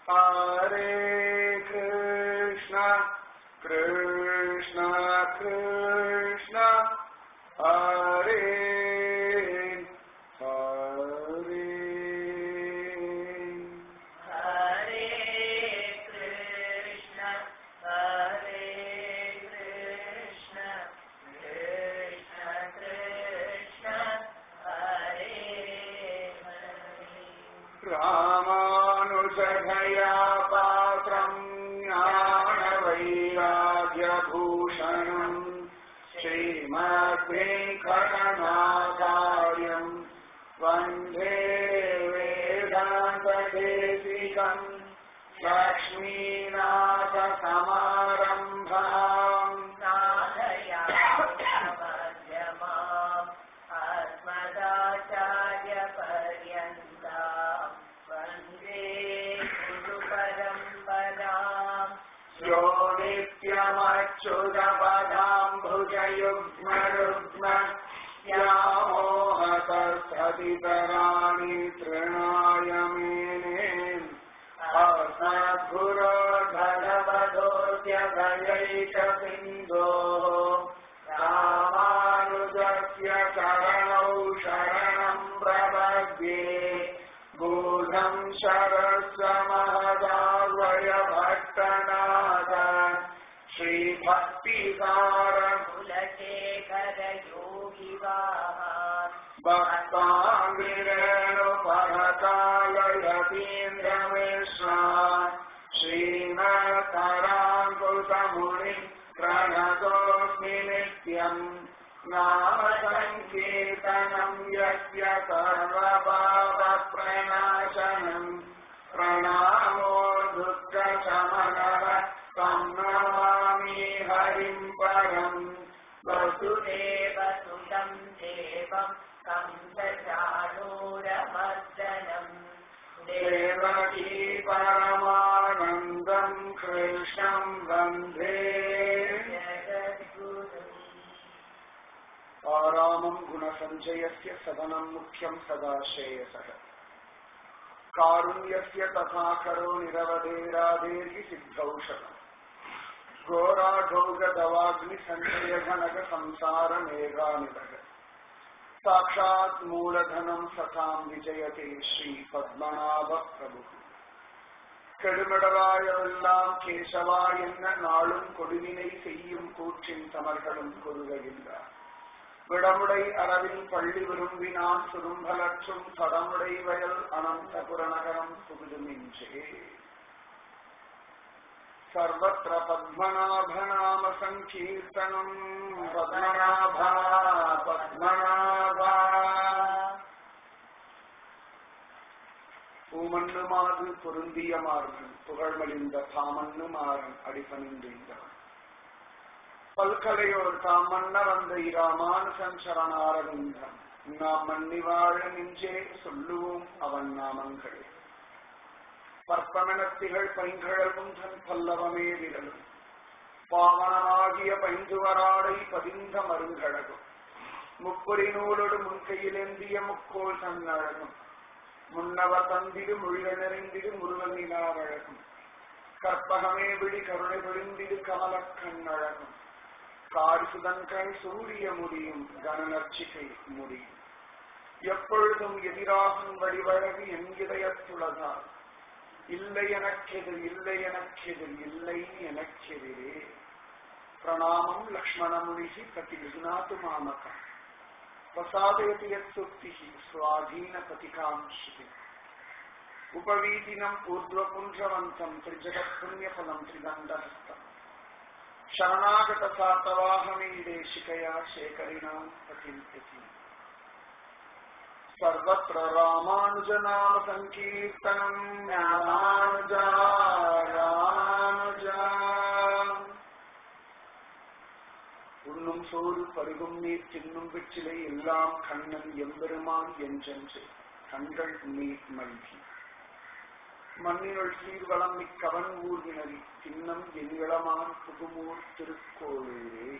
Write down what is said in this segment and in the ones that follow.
Hare Krishna, Krishna Krishna, Hare Hare. Hare Krishna, Hare Krishna, Krishna Krishna, Hare Hare. रामानुजधया पात्रम् ज्ञानवैराग्यभूषणम् श्रीमद्वेङ्कटनाचार्यम् वन्दे वेदान्तदेशिकम् लक्ष्मीनाथसमारम्भाम् नाथयामध्यमाम् अस्मदाचार्यपर्यन्ताम् वन्दे गुरुपरम्पराम् यो नित्यमच्युतपदाम्भुजयुग्मरुग्म व्यामोहतस्तदितराणि तृणाय मेने अस्मद्गुरो भगवतोऽद्यभयैकसिन्धोः रामानुजस्य शरणौ शरणम् प्रपद्ये गूढम् शरस्य महदावय भट्टनाथ श्रीभक्तिसारम् कुलशेखर योगिवाहान् भक्ताङ्गिरेणुपरकालयतीन्द्रमिश्रा श्रीमत्पराङ्कुतमुनि प्रणतोऽस्मि नित्यम् नाम सङ्कीर्तनम् यस्य सर्वपापप्रणाशनम् प्रणामो दुःखशमनः तं नमामि हरिम् परम् वसुदेवसुतं देवं कंसचाणूरमर्दनम् देवकी परमानन्दम् कृष्णम् वन्दे जगद्गुरुम् आरामम् गुणसञ्चयस्य सदनम् मुख्यम् सदा श्रेयसः कारुण्यस्य तथा करो निरवधेराधेर्हि सिद्धौषधम् घोराघौगदवाग्निसञ्चयघनकसंसारमेघानिलः साक्षात् मूलधनम् सताम् विजयते श्रीपद्मनाभप्रभुः கெடுமடவாயெல்லாம் கேசவா என்ன நாளும் கொடுவினை செய்யும் கூற்றின் தமர்களும் கொள்கையில்லார் விடமுடை அளவில் பள்ளி விரும்பினான் சுரும்பலற்றும் தடமுடை வயல் அனந்த புறநகரம் புகுதுமின்றே सर्वत्र पद्मनाभनाम सङ्कीर्तनम् पद्मनाभा पद्मनाभा பூமண்ணு மாது பொருந்திய மார்பன் புகழ்மலிந்த தாமண்ணு மாறன் அடிபணிந்திருந்தான் பல்கலையோர் தாம் மன்ன வந்த இராமானுசன் சரணாரவிந்தம் நாம் மன்னி வாழ நெஞ்சே சொல்லுவோம் அவன் நாமங்களே பற்பமெனத்திகள் பைங்கழலும் தன் பல்லவமே விரலும் பாவனாகிய பைந்துவராடை பதிந்த மருங்கழகும் முப்பொறி நூலோடு முன்கையிலேந்திய முக்கோள் தன்னழகும் முன்னவர் தந்திடு மொழிக நிறைந்திடு முருகனிலாவழகும் கற்பகமே விழி கருணை விழுந்திடு கமலக் கண்ணழகும் காரிசுதன்கண் சூரிய முடியும் கனநர்ச்சிகை முடியும் எப்பொழுதும் எதிராகும் வழிவழகு என் இதயத்துளதால் இல்லை எனக்கெதிர் இல்லை எனக்கெதிர் இல்லை எனக்கெதிரே பிரணாமம் லக்ஷ்மணமுனிகி பிரதிகிருநாத்து மாமகம் प्रसादयति यत्सुक्तिः स्वाधीनपतिकां श्रुतिम् उपवीतिनम् ऊर्ध्वपुञ्जवन्तम् त्रिजगत्पुण्यफलम् त्रिदण्डहस्तम् शरणागतसातवाहमीदेशिकया शेखरिणाम् पतिम् प्रति सर्वत्र रामानुजनाम सङ्कीर्तनम् रामानुजा रामानुजा உண்ணும் சோறு பருகும் நீர் தின்னும் வெற்றிலை எல்லாம் கண்ணன் எம்பெருமான் என்றென்று கண்கள் நீர் மல்கி மண்ணினுள் சீர்வளம் மிக்கவன் ஊர்வினரி தின்னம் எண்களமான் புகுமூர் திருக்கோளூரே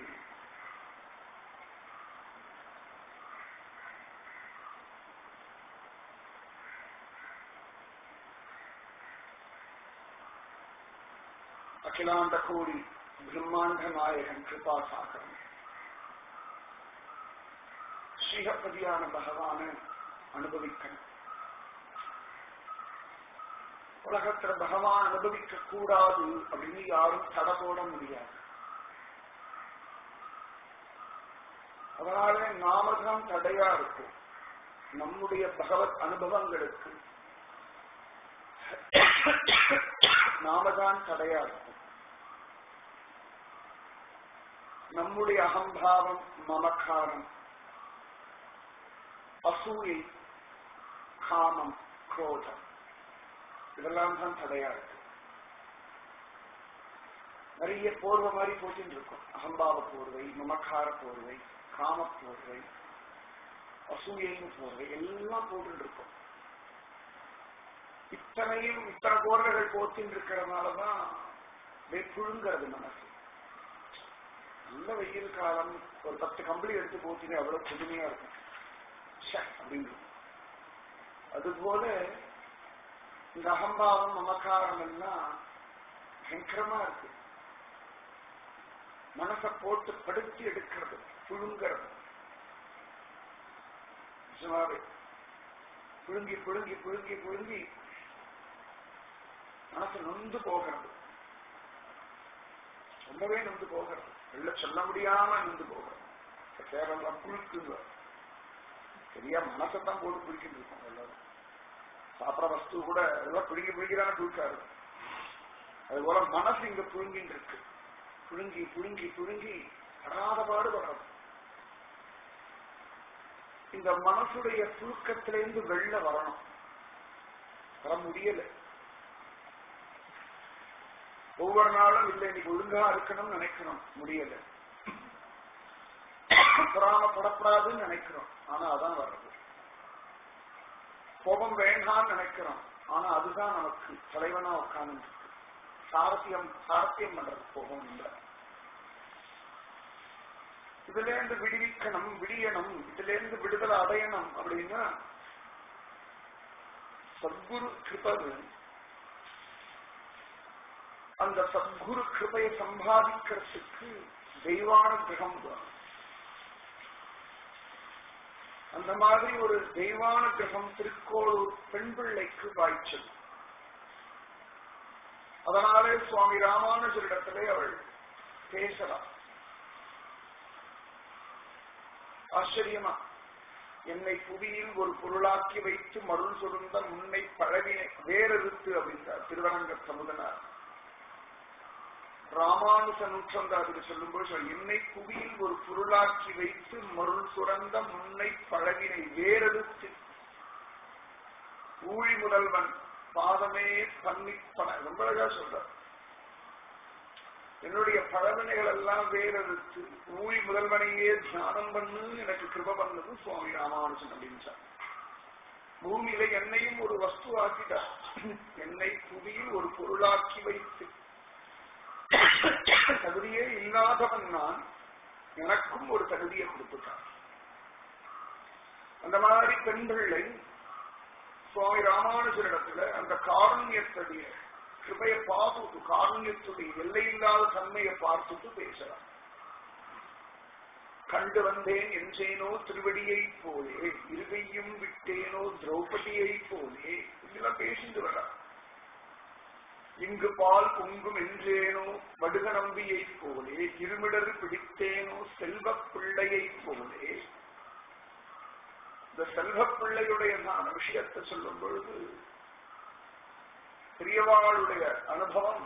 அகிலாண்ட கோடி பிரம்மாண்ட நாயகன் கிருபா சாகரன் ஸ்ரீஹப்பதியான பகவான அனுபவிக்கணும் உலகத்துல பகவான் அனுபவிக்க கூடாது அப்படின்னு யாரும் தடை போட முடியாது அதனால நாம தான் தடையா இருக்கும் நம்முடைய பகவத் அனுபவங்களுக்கு நாம தான் தடையா இருக்கும் நம்முடைய அகம்பாவம் மமக்காரம் அசூயை காமம் குரோதம் இதெல்லாம் தான் தடையா இருக்கு நிறைய போர்வை மாதிரி போச்சுட்டு இருக்கும் அகம்பாவ போர்வை மமக்கார போர்வை காம போர்வை அசூயைன்னு போர்வை எல்லாம் போட்டு இருக்கும் இத்தனையும் இத்தனை போர்வைகள் போத்தின்னு இருக்கிறதுனாலதான் புழுங்கிறது மனசு நல்ல வெயில் காலம் ஒரு பத்து கம்பளி எடுத்து போத்தினா அவ்வளவு புதுமையா இருக்கும் அப்படின்னு அதுபோல இந்த அகம்பாவம் மமக்காரம் எல்லாம் பயங்கரமா இருக்கு மனசை போட்டு படுத்தி எடுக்கிறது புழுங்கிறது நிஜமாவே புழுங்கி புழுங்கி புழுங்கி புழுங்கி மனசு நொந்து போகிறது ரொம்பவே நொந்து போகிறது வெளில சொல்ல முடியாம நொந்து போகிறது சேரெல்லாம் புழுக்குங்க சரியா மனசைத்தான் போட்டு பிடிக்கிட்டு இருக்கோம் எல்லாரும் சாப்பிட வஸ்து கூட எல்லாம் பிடிக்க பிடிக்கிறான புழுக்காரு அது போல மனசு இங்க புழுங்கின்னு இருக்கு புழுங்கி புழுங்கி புழுங்கி படாத பாடுபடுறது இந்த மனசுடைய புழுக்கத்திலிருந்து வெளில வரணும் வர முடியல ஒவ்வொரு நாளும் இல்லை இன்னைக்கு ஒழுங்கா இருக்கணும்னு நினைக்கணும் முடியல புறாமப்படப்படாதுன்னு நினைக்கிறோம் ஆனா அதான் வர்றது கோபம் வேண்டாம்னு நினைக்கிறோம் ஆனா அதுதான் நமக்கு தலைவனா உட்கார்ந்து சாரத்தியம் சாரத்தியம் பண்றது கோபம் இல்லை இதுல இருந்து விடுவிக்கணும் விடியணும் இதுல இருந்து விடுதலை அடையணும் அப்படின்னா சத்குரு கிருபது அந்த சத்குரு கிருபையை சம்பாதிக்கிறதுக்கு தெய்வானுகிரகம் வேணும் அந்த மாதிரி ஒரு தெய்வானுகிரகம் திருக்கோளூர் பெண் பிள்ளைக்கு வாய்ச்சது அதனாலே சுவாமி ராமானுஜரிடத்திலே அவள் பேசலாம் ஆச்சரியமா என்னை புவியில் ஒரு பொருளாக்கி வைத்து மருள் சுருந்த முன்னை பழவினை வேறெடுத்து அப்படின்றார் திருவரங்க சமுதனார் ராமானுச நூற்றந்தாதில் சொல்லும்போது என்னை புவியில் ஒரு பொருளாக்கி வைத்து மருள் சுரந்த முன்னை பழவினை வேறெடுத்து ஊழி முதல்வன் பாதமே பண்ணி பண ரொம்ப அழகா சொல்றார் என்னுடைய பழவினைகள் எல்லாம் வேறெடுத்து ஊழி முதல்வனையே தியானம் பண்ணு எனக்கு கிருப பண்ணது சுவாமி ராமானுஜன் அப்படின்னு சொன்னார் பூமியில என்னையும் ஒரு வஸ்து ஆக்கிட்டார் என்னை புவியில் ஒரு பொருளாக்கி வைத்து தகுதியே இல்லாதவன் நான் எனக்கும் ஒரு தகுதியை கொடுத்துட்டான் அந்த மாதிரி பெண்களை சுவாமி ராமானுஜரிடத்துல அந்த காருண்யத்துடைய கிருபைய பார்த்துட்டு காருண்யத்துடைய எல்லையில்லாத தன்மையை பார்த்துட்டு பேசலாம் கண்டு வந்தேன் என்றேனோ திருவடியை போலே இருகையும் விட்டேனோ திரௌபதியை போலே இதெல்லாம் பேசிட்டு வரா இங்கு பால் பொங்கும் என்றேனோ வடுக நம்பியை போலே இருமிடர் பிடித்தேனோ செல்வ பிள்ளையை போலே இந்த செல்வ பிள்ளையுடைய நான் விஷயத்தை சொல்லும் பொழுது பெரியவாளுடைய அனுபவம்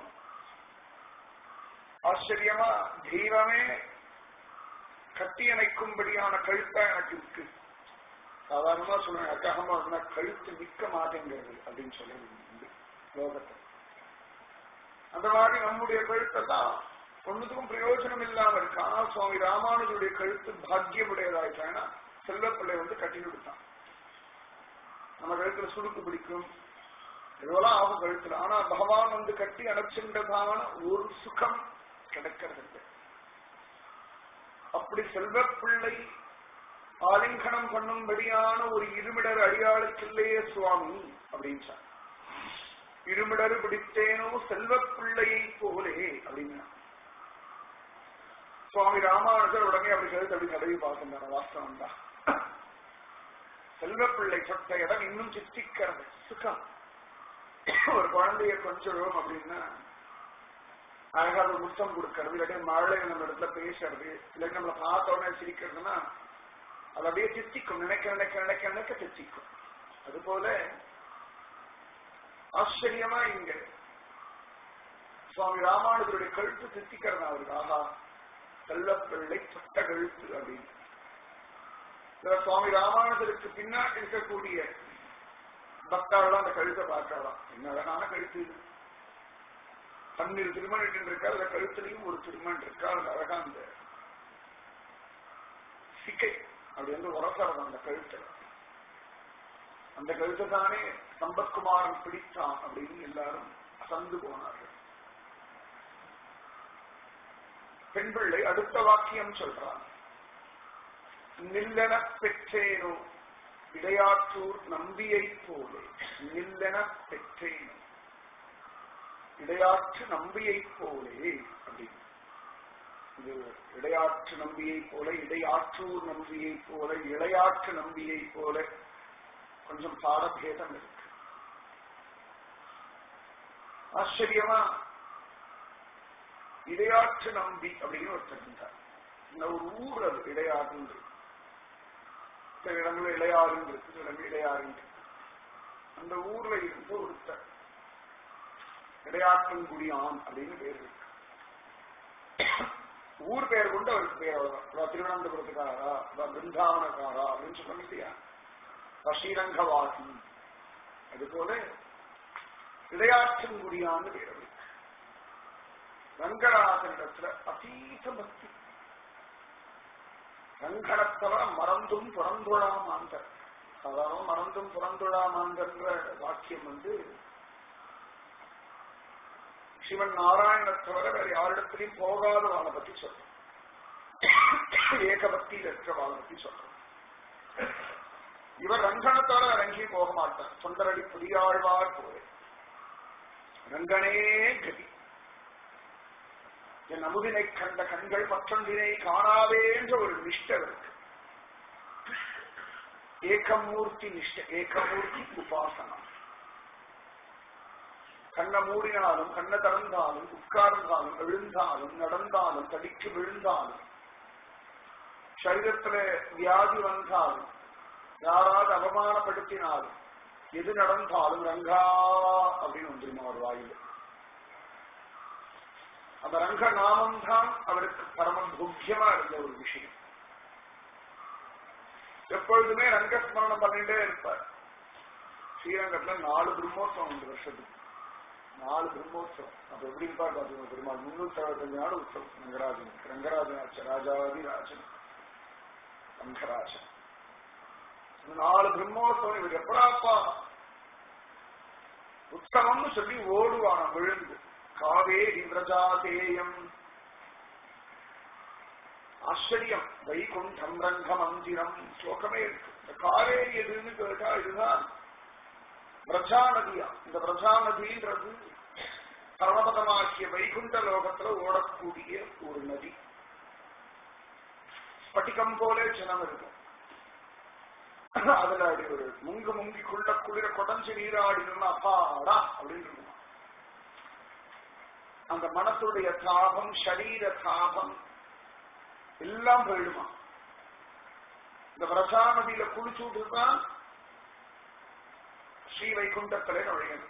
ஆச்சரியமா தெய்வமே கட்டி அமைக்கும்படியான கழுத்தா எனக்கு இருக்கு சாதாரணமா சொல்றேன் அக்ககமா இருந்தா கழுத்து நிக்க மாட்டேங்கிறது அப்படின்னு சொல்லி லோகத்தை அந்த மாதிரி நம்முடைய கழுத்தெல்லாம் ஒண்ணுத்துக்கும் பிரயோஜனம் இல்லாம இருக்கு ஆனா சுவாமி ராமானுஜருடைய கழுத்து பாக்கியமுடையதாயிட்டாங்கன்னா செல்வப்பிள்ளை வந்து கட்டி கொடுத்தான் நம்ம கழுத்துல சுருக்கு பிடிக்கும் இதெல்லாம் ஆகும் கழுத்துல ஆனா பகவான் வந்து கட்டி அணைச்சின்றதான ஒரு சுகம் கிடைக்கிறது இல்லை அப்படி செல்வப்பிள்ளை ஆலிங்கனம் பண்ணும்படியான ஒரு இருமிடர் அடியாளுக்கில்லையே சுவாமி அப்படின்னு சொன்னார் இருமிடரு பிடித்தேனோ செல்வப் பிள்ளையை போலே அப்படின்னா சுவாமி ராமானுஜர் உடனே அப்படி கழுத்து அப்படி தடவி பார்க்கின்றார் வாஸ்தவம் தான் செல்வப்பிள்ளை தொட்ட இடம் இன்னும் சித்திக்கிறது சுகம் ஒரு குழந்தைய கொஞ்சம் அப்படின்னா அழகா ஒரு முத்தம் கொடுக்கறது இல்லாட்டி மழை நம்ம இடத்துல பேசுறது இல்லாட்டி நம்மளை பார்த்த உடனே சிரிக்கிறதுன்னா அது அப்படியே சித்திக்கும் நினைக்க நினைக்க நினைக்க நினைக்க சித்திக்கும் அது போல ஆச்சரியமா இங்க சுவாமி ராமானுஜருடைய கழுத்து சித்திக்கிறதா அவருக்கு ஆஹா செல்லப்பிள்ளை தொட்ட கழுத்து அப்படின்னு இதுல சுவாமி ராமானுஜருக்கு பின்னாடி இருக்கக்கூடிய பக்தாவெல்லாம் அந்த கழுத்தை பார்க்கலாம் என்ன அழகான கழுத்து இது பன்னிரு திருமணம் இருக்கா அதுல கழுத்துலையும் ஒரு திருமணம் இருக்கா அதுல அழகா அந்த சிக்கை அப்படி வந்து உரசறது அந்த கழுத்துல அந்த கழுத்தை தானே சம்பத்குமாரன் பிடித்தான் அப்படின்னு எல்லாரும் அசந்து போனார்கள் பெண் பிள்ளை அடுத்த வாக்கியம் சொல்றான் நில்லென பெற்றேனோ இடையாற்றூர் நம்பியை போலே நில்லென பெற்றேனோ இடையாற்று நம்பியை போலே அப்படின்னு இது இடையாற்று நம்பியை போல இடையாற்றூர் நம்பியை போல இளையாற்று நம்பியை போல கொஞ்சம் பாடபேதம் இருக்கு ஆச்சரியமா இடையாற்று நம்பி அப்படின்னு ஒருத்தர் இருந்தார் இந்த ஒரு ஊர் அது இடையாறுன்று சில இடங்கள் இளையாறுன்னு இருக்கு சில இடங்கள் இடையாறுன்னு இருக்கு அந்த ஊர்ல இருந்து ஒருத்தர் இடையாற்றங்குடியான் அப்படின்னு பேர் இருக்கு ஊர் பெயர் கொண்டு அவருக்கு பேர் அவ்வளவுதான் திருவனந்தபுரத்துக்காரா பிருந்தாவனக்காரா அப்படின்னு சொல்ல இல்லையா ஸ்ரீரங்கவாசி அது போல இடையாற்றங்குடியான்னு பேர் அவருக்கு ரங்கராஜனிடத்துல அதீத பக்தி ரங்கடத்தவ மறந்தும் புறந்துழாமாந்தர் சாதாரண மறந்தும் புறந்துழாமாந்தன்ற வாக்கியம் வந்து சிவன் நாராயண தவிர வேற யாரிடத்திலையும் போகாதவாளை பத்தி சொல்றோம் ஏகபக்தியில் இருக்கிறவாளை பத்தி சொல்றோம் இவர் ரங்கனத்தோட ரங்கியும் போக மாட்டார் தொண்டரடி புதியாழ்வார் போல ரங்கனே கதி என் அமுதினை கண்ட கண்கள் மற்றொன்றினை காணாவே என்ற ஒரு நிஷ்டை இருக்கு ஏகமூர்த்தி நிஷ்ட ஏகமூர்த்தி உபாசனம் கண்ணை மூடினாலும் கண்ணை திறந்தாலும் உட்கார்ந்தாலும் எழுந்தாலும் நடந்தாலும் தடிக்கு விழுந்தாலும் சரீரத்துல வியாதி வந்தாலும் யாராவது அவமானப்படுத்தினாலும் எது நடந்தாலும் ரங்கா அப்படின்னு வந்துருமா ஒரு வாயில் அந்த ரங்க நாமம் தான் அவருக்கு பரம முக்கியமா இருந்த ஒரு விஷயம் எப்பொழுதுமே ரங்கஸ்மரணம் பண்ணிட்டே இருப்பார் ஸ்ரீரங்கத்துல நாலு பிரம்மோத்சவம் உண்டு வருஷத்துக்கு நாலு பிரம்மோத்சவம் அப்ப எப்படி இருப்பார் பாத்தீங்கன்னா பெருமாள் முன்னூத்தி அறுபத்தஞ்சு நாள் உற்சவம் ரங்கராஜன் ரங்கராஜன் ராஜாதி ராஜன் ரங்கராஜன் இந்த நாலு பிரம்மோத்சவம் இவர் எப்படாப்பா உற்சவம்னு சொல்லி ஓடுவான விழுந்து காவேரி விரஜாதேயம் ஆச்சரியம் வைகுண்டம் ரங்க மந்திரம் ஸ்லோகமே இருக்கு இந்த காவேரி எதுன்னு கேட்டா இதுதான் பிரஜா நதியா இந்த பிரஜா நதின்றது பரமபதமாக்கிய வைகுண்ட லோகத்துல ஓடக்கூடிய ஒரு நதி ஸ்பட்டிகம் போலே ஜனம் இருக்கும் அதுல அப்படி ஒரு முங்கு முங்கி குள்ள குளிர கொடஞ்சு நீராடினா அப்பாடா அப்படின்னு இருக்கும் அந்த மனசுடைய தாபம் சரீர தாபம் எல்லாம் போயிடுமா இந்த பிரசா நதியில குளிச்சுட்டு தான் ஸ்ரீ வைகுண்டத்திலே நுழையணும்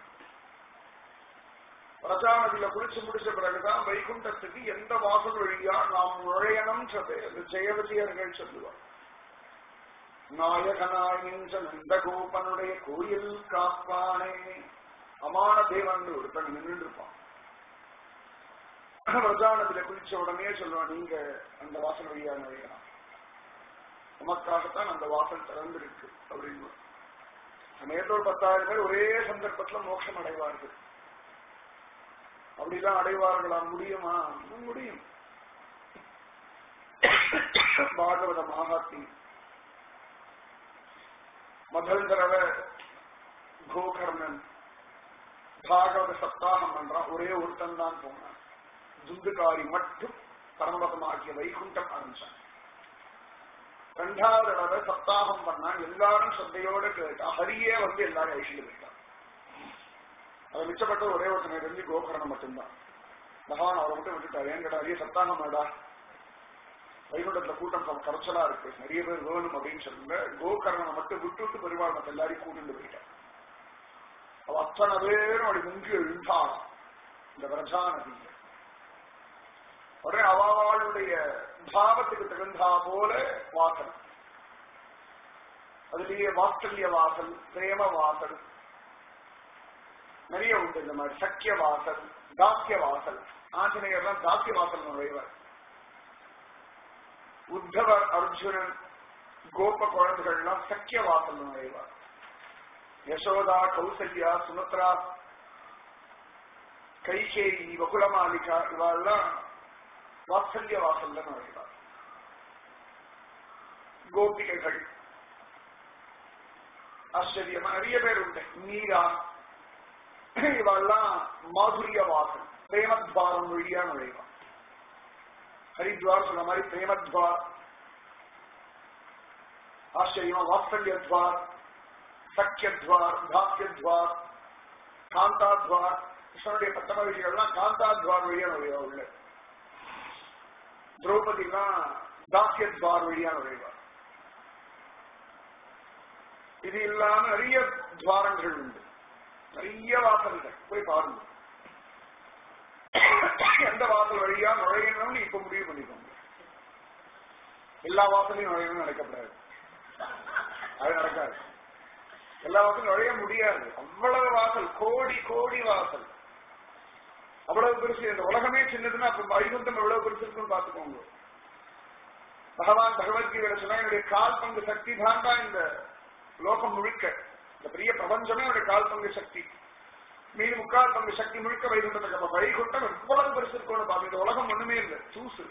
பிரஜா நதியில குளிச்சு முடிச்ச பிறகுதான் வைகுண்டத்துக்கு எந்த வாசல் வழியா நாம் நுழையணும்ன்றது அந்த ஜெய விஜயர்கள் சொல்லுவார் நாயகனாய் நின்ற நந்தகோபனுடைய கோயில் காப்பானே அமான தேவன் ஒருத்தன் நின்று இருப்பான் பிரஜானத்துல குளிச்ச உடனே சொல்லுவான் நீங்க அந்த வாசல் வழியா நுழையலாம் உமக்காகத்தான் அந்த வாசல் திறந்திருக்கு அப்படின்னு சமயத்தோடு பத்தாயிரம் பேர் ஒரே சந்தர்ப்பத்துல மோட்சம் அடைவார்கள் அப்படிலாம் அடைவார்களா முடியுமா முடியும் பாகவத மகாத்மி முதல் தடவை கோகர்ணன் பாகவத சப்தாகம் பண்றான் ஒரே ஒருத்தன் தான் போனான் துந்துகாரி மட்டும் பரமபதமாகிய வைகுண்டம் ஆரம்பிச்சான் ரெண்டாவது தடவை சப்தாகம் பண்ணான் எல்லாரும் சந்தையோட கேட்டா ஹரியே வந்து எல்லாரும் அழிச்சுட்டு போயிட்டான் அது மிச்சப்பட்ட ஒரே ஒருத்தனை தெரிஞ்சு கோகரணம் மட்டும்தான் பகவான் அவரை மட்டும் விட்டுட்டார் ஏன் கேட்டா ஹரிய சப்தாகம் வேடா வைகுண்டத்துல கூட்டம் க- கரைச்சலா இருக்கு நிறைய பேர் வேணும் அப்படின்னு சொல்லுங்க கோகர்ணனை மட்டும் விட்டு விட்டு பெருமாள் மத்த எல்லாரையும் கூட்டிட்டு போயிட்டான் அவ அத்தனை பேரும் அப்படி முங்கி எழுந்தாள் இந்த பிரஜா நதியில உடனே அவளுடைய பாவத்துக்கு தகுந்தா போல வாசல் அதுலயே வாத்சல்ய வாசல் பிரேம வாசல் நிறைய உண்டு இந்த மாதிரி சக்கிய வாசல் தாக்கிய வாசல் ஆஞ்சநேயர்லாம் தாக்கிய வாசல் நுழைவார் உத்தவர் அர்ஜுனன் கோப குழந்தைகள்லாம் சக்கிய வாசல் நுழைவார் யசோதா கௌசல்யா சுமித்ரா கைகேயி வகுலமாலிகா இவாள்லாம் வாத்சல்ய வாசல்ல நுழைவார் கோபிகைகள் ஆச்சரியமா நிறைய பேர் உண்டு மீரா இவெல்லாம் மாதுரிய வாசல் பிரேமத்வாரம் வழியா நுழைவான் ஹரித்வார் சொன்ன மாதிரி பிரேமத்வார் ஆச்சரியமா வாத்சல்யத்வார் சக்கியத்வார் தாக்கியத்வார் காந்தாத்வார் கிருஷ்ணனுடைய பத்தம விஷயங்கள்லாம் காந்தாத்வார் வழியா நுழைவா உள்ள திரௌபதிலாம் தாக்கியத்வார் வழியா நுழைவார் இது இல்லாம நிறைய துவாரங்கள் உண்டு நிறைய வாசல்கள் போய் பாருங்க எந்த வாசல் வழியா நுழையணும்னு இப்ப முடிவு பண்ணிக்கோங்க எல்லா வாசலையும் நுழையணும்னு நடக்கப்படாது அது நடக்காது எல்லா வாசலும் நுழைய முடியாது அவ்வளவு வாசல் கோடி கோடி வாசல் அவ்வளவு பெருசு இந்த உலகமே சின்னதுன்னா அப்ப வைகுண்டம் எவ்வளவு பெருசு இருக்குன்னு பாத்துக்கோங்க பகவான் பகவத்கீதை சொன்னா என்னுடைய கால் பங்கு சக்தி தான் தான் இந்த லோகம் முழுக்க இந்த பெரிய பிரபஞ்சமே என்னுடைய கால் பங்கு சக்தி மீது முக்கால் பங்கு சக்தி முழுக்க வைகுண்டத்துக்கு அப்ப வைகுண்டம் எவ்வளவு பெருசு இருக்கும்னு பாருங்க இந்த உலகம் ஒண்ணுமே இல்லை தூசு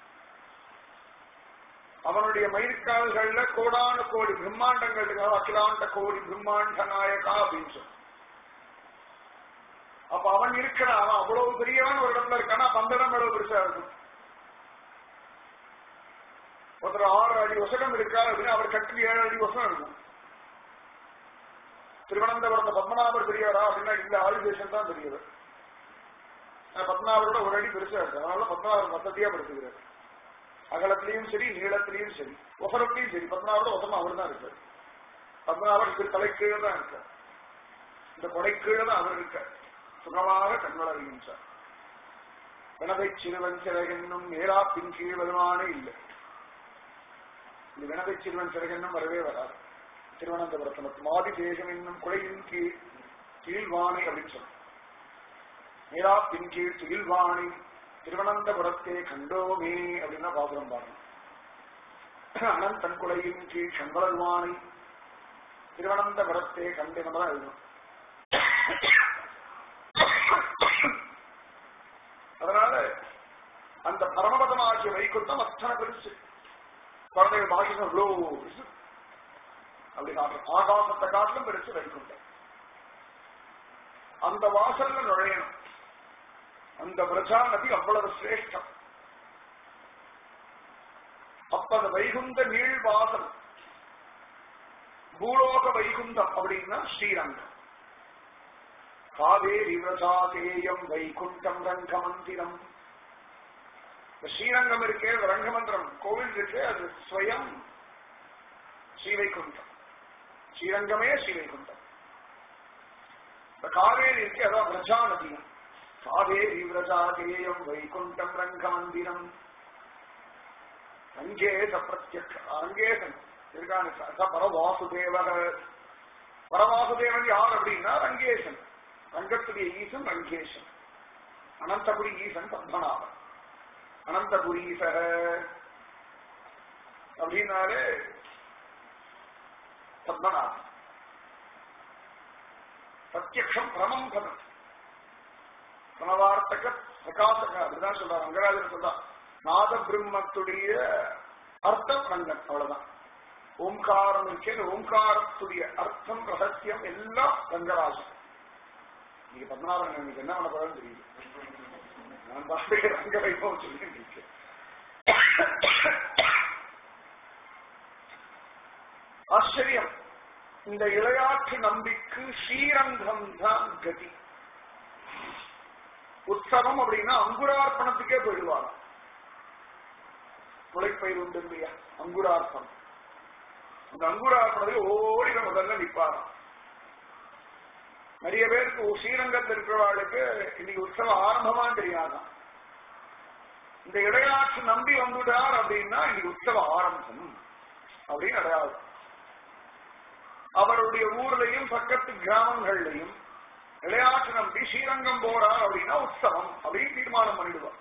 அவனுடைய மயிர்கால்கள்ல கோடான கோடி பிரம்மாண்டங்கள் இருக்காது அகிலாண்ட கோடி பிரம்மாண்ட நாயகா அப்படின்னு சொல்லி அப்ப அவன் இருக்கிறான் அவன் அவ்வளவு பெரியவன் ஒரு இடத்துல இருக்கானா அப்ப அந்த இடம் எவ்வளவு பெருசா இருக்கும் ஒருத்தர் ஆறு அடி வசனம் இருக்காரு அப்படின்னா அவர் கட்டில் ஏழு அடி வசனம் இருக்கும் திருவனந்தபுரத்த பத்மநாபர் பெரியவரா அப்படின்னா இல்ல ஆதிசேஷன் தான் பெரியவர் ஆனா பத்மநாபரோட ஒரு அடி பெருசா இருக்கு அதனால பத்மநாபர் வசதியா படுத்துக்கிறார் அகலத்திலையும் சரி நீளத்திலையும் சரி ஒசரத்திலையும் சரி பத்மநாபரோட ஒசமா அவர் தான் இருக்கார் பத்மநாபர் இது தலைக்கீழே தான் இருக்கார் இந்த கொடைக்கீழே தான் அவர் இருக்கார் சுகமாக கண்வளர்கின்றார் வினதை சிறுவன் சிறகென்னும் நேரா பின் கீழ் வருமானே இல்லை இந்த வினதை சிறுவன் சிறகென்னும் வரவே வராது திருவனந்தபுரத்தில் மட்டும் ஆதிதேசம் என்னும் குலையின் கீழ் கீழ்வாணி அப்படின்னு சொல்லும் நேரா பின் கீழ் துயில்வாணி திருவனந்தபுரத்தே கண்டோமே அப்படின்னா பாசுரம் பாருங்க அனந்தன் குலையின் கீழ் சம்பளர்வாணி திருவனந்தபுரத்தே கண்டு நம்ம தான் எழுதணும் அதனால அந்த பரமபதமாகிய வைகுண்டம் அத்தனை பெருசு குழந்தைகள் பாக்கியம் இவ்வளோ பெருசு அப்படி காட்டுறோம் ஆகாசத்தை காட்டிலும் பெருசு வைகுண்டம் அந்த வாசல்ல நுழையணும் அந்த பிரஜா நதி அவ்வளவு சிரேஷ்டம் அப்ப அந்த வைகுந்த நீள் வாசல் பூலோக வைகுந்தம் அப்படின்னா ஸ்ரீரங்கம் காவேரி விரஜாதேயம் வைகுண்டம் ரங்கமந்திரம் இந்த ஸ்ரீரங்கம் இருக்கே அது ரங்கமந்திரம் கோவில் இருக்கே அது ஸ்வயம் ஸ்ரீவைகுண்டம் ஸ்ரீரங்கமே ஸ்ரீவைகுண்டம் இந்த காவேரி இருக்கே அதான் விரஜா நதியம் காவேரி விரஜாதேயம் வைகுண்டம் ரங்கமந்திரம் அங்கேச பிரத்யக் அங்கேசன் இருக்கான ச பரவாசுதேவக பரவாசுதேவன் யார் அப்படின்னா ரங்கேசன் ரங்கத்துடைய ஈசன் ரங்கேசன் அனந்தபுரி ஈசன் பத்மநாபன் அனந்தபுரீசக அப்படின்னாலே பத்மநாபன் பிரத்யக்ஷம் பிரமம் பதம் பிரணவார்த்தக பிரகாசக அப்படிதான் சொல்றாரு ரங்கராஜன் சொல்றார் நாத பிரம்மத்துடைய அர்த்தம் ரங்கன் அவ்வளவுதான் ஓம்காரம் இருக்கே ஓம்காரத்துடைய அர்த்தம் ரகசியம் எல்லாம் ரங்கராஜன் நீங்க பத்மநாபன் எனக்கு என்ன பண்ண போறேன்னு தெரியுது நான் பாட்டு ரங்க வைபவம் சொல்லிட்டு இருக்கேன் ஆச்சரியம் இந்த இளையாற்று நம்பிக்கு ஸ்ரீரங்கம் தான் கதி உற்சவம் அப்படின்னா அங்குரார்ப்பணத்துக்கே போயிடுவாங்க முளைப்பயிர் உண்டு இல்லையா அங்குரார்ப்பணம் அந்த அங்குரார்ப்பணத்தில் ஓடி இவன் முதல்ல நிற்பாராம் நிறைய பேருக்கு ஸ்ரீரங்கத்தில் இருக்கிறவாளுக்கு இன்னைக்கு உற்சவம் ஆரம்பமான்னு தெரியாதான் இந்த இடையாற்று நம்பி வந்துட்டார் அப்படின்னா இன்னைக்கு உற்சவ ஆரம்பம் அப்படின்னு அடையாது அவருடைய ஊர்லயும் பக்கத்து கிராமங்கள்லயும் விளையாட்டு நம்பி ஸ்ரீரங்கம் போறார் அப்படின்னா உற்சவம் அப்படின்னு தீர்மானம் பண்ணிடுவார்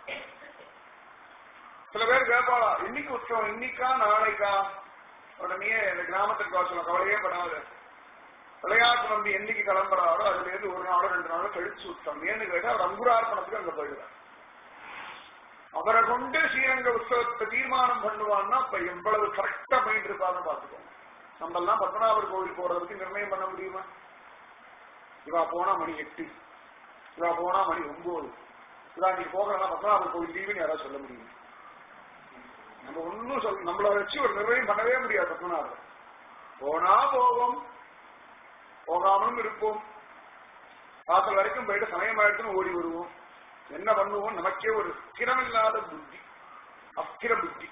சில பேர் கேட்பாளா இன்னைக்கு உற்சவம் இன்னைக்கா நாளைக்கா உடனே இந்த கிராமத்துக்கு வர சொல்ல கவலையே படாது விளையாட்டு நம்பி என்னைக்கு கிளம்புறாரோ அதுல இருந்து ஒரு நாளோ ரெண்டு நாளோ கழிச்சு உற்சவம் ஏன்னு கேட்டா அவர் அங்குரார்ப்பணத்துக்கு அங்க போயிடுவார் அவரை கொண்டு ஸ்ரீரங்க உற்சவத்தை தீர்மானம் பண்ணுவான்னா அப்ப எவ்வளவு கரெக்டா பண்ணிட்டு இருப்பாருன்னு பாத்துக்கோங்க நம்ம எல்லாம் பத்மநாபர் கோவில் போறதுக்கு நிர்ணயம் பண்ண முடியுமா இவா போனா மணி எட்டு இவா போனா மணி ஒன்பது இவா நீ போகிறனா பத்மநாபர் கோவில் லீவுன்னு யாராவது சொல்ல முடியும் நம்ம ஒன்னும் சொல் நம்மள வச்சு ஒரு நிர்ணயம் பண்ணவே முடியாது பத்மநாபர் போனா போவோம் போகாமலும் இருப்போம் வாசல் வரைக்கும் போயிட்டு சமயம் ஆயிடுச்சுன்னு ஓடி வருவோம் என்ன பண்ணுவோம் நமக்கே ஒரு ஸ்திரமில்லாத புத்தி அஸ்திர புத்தி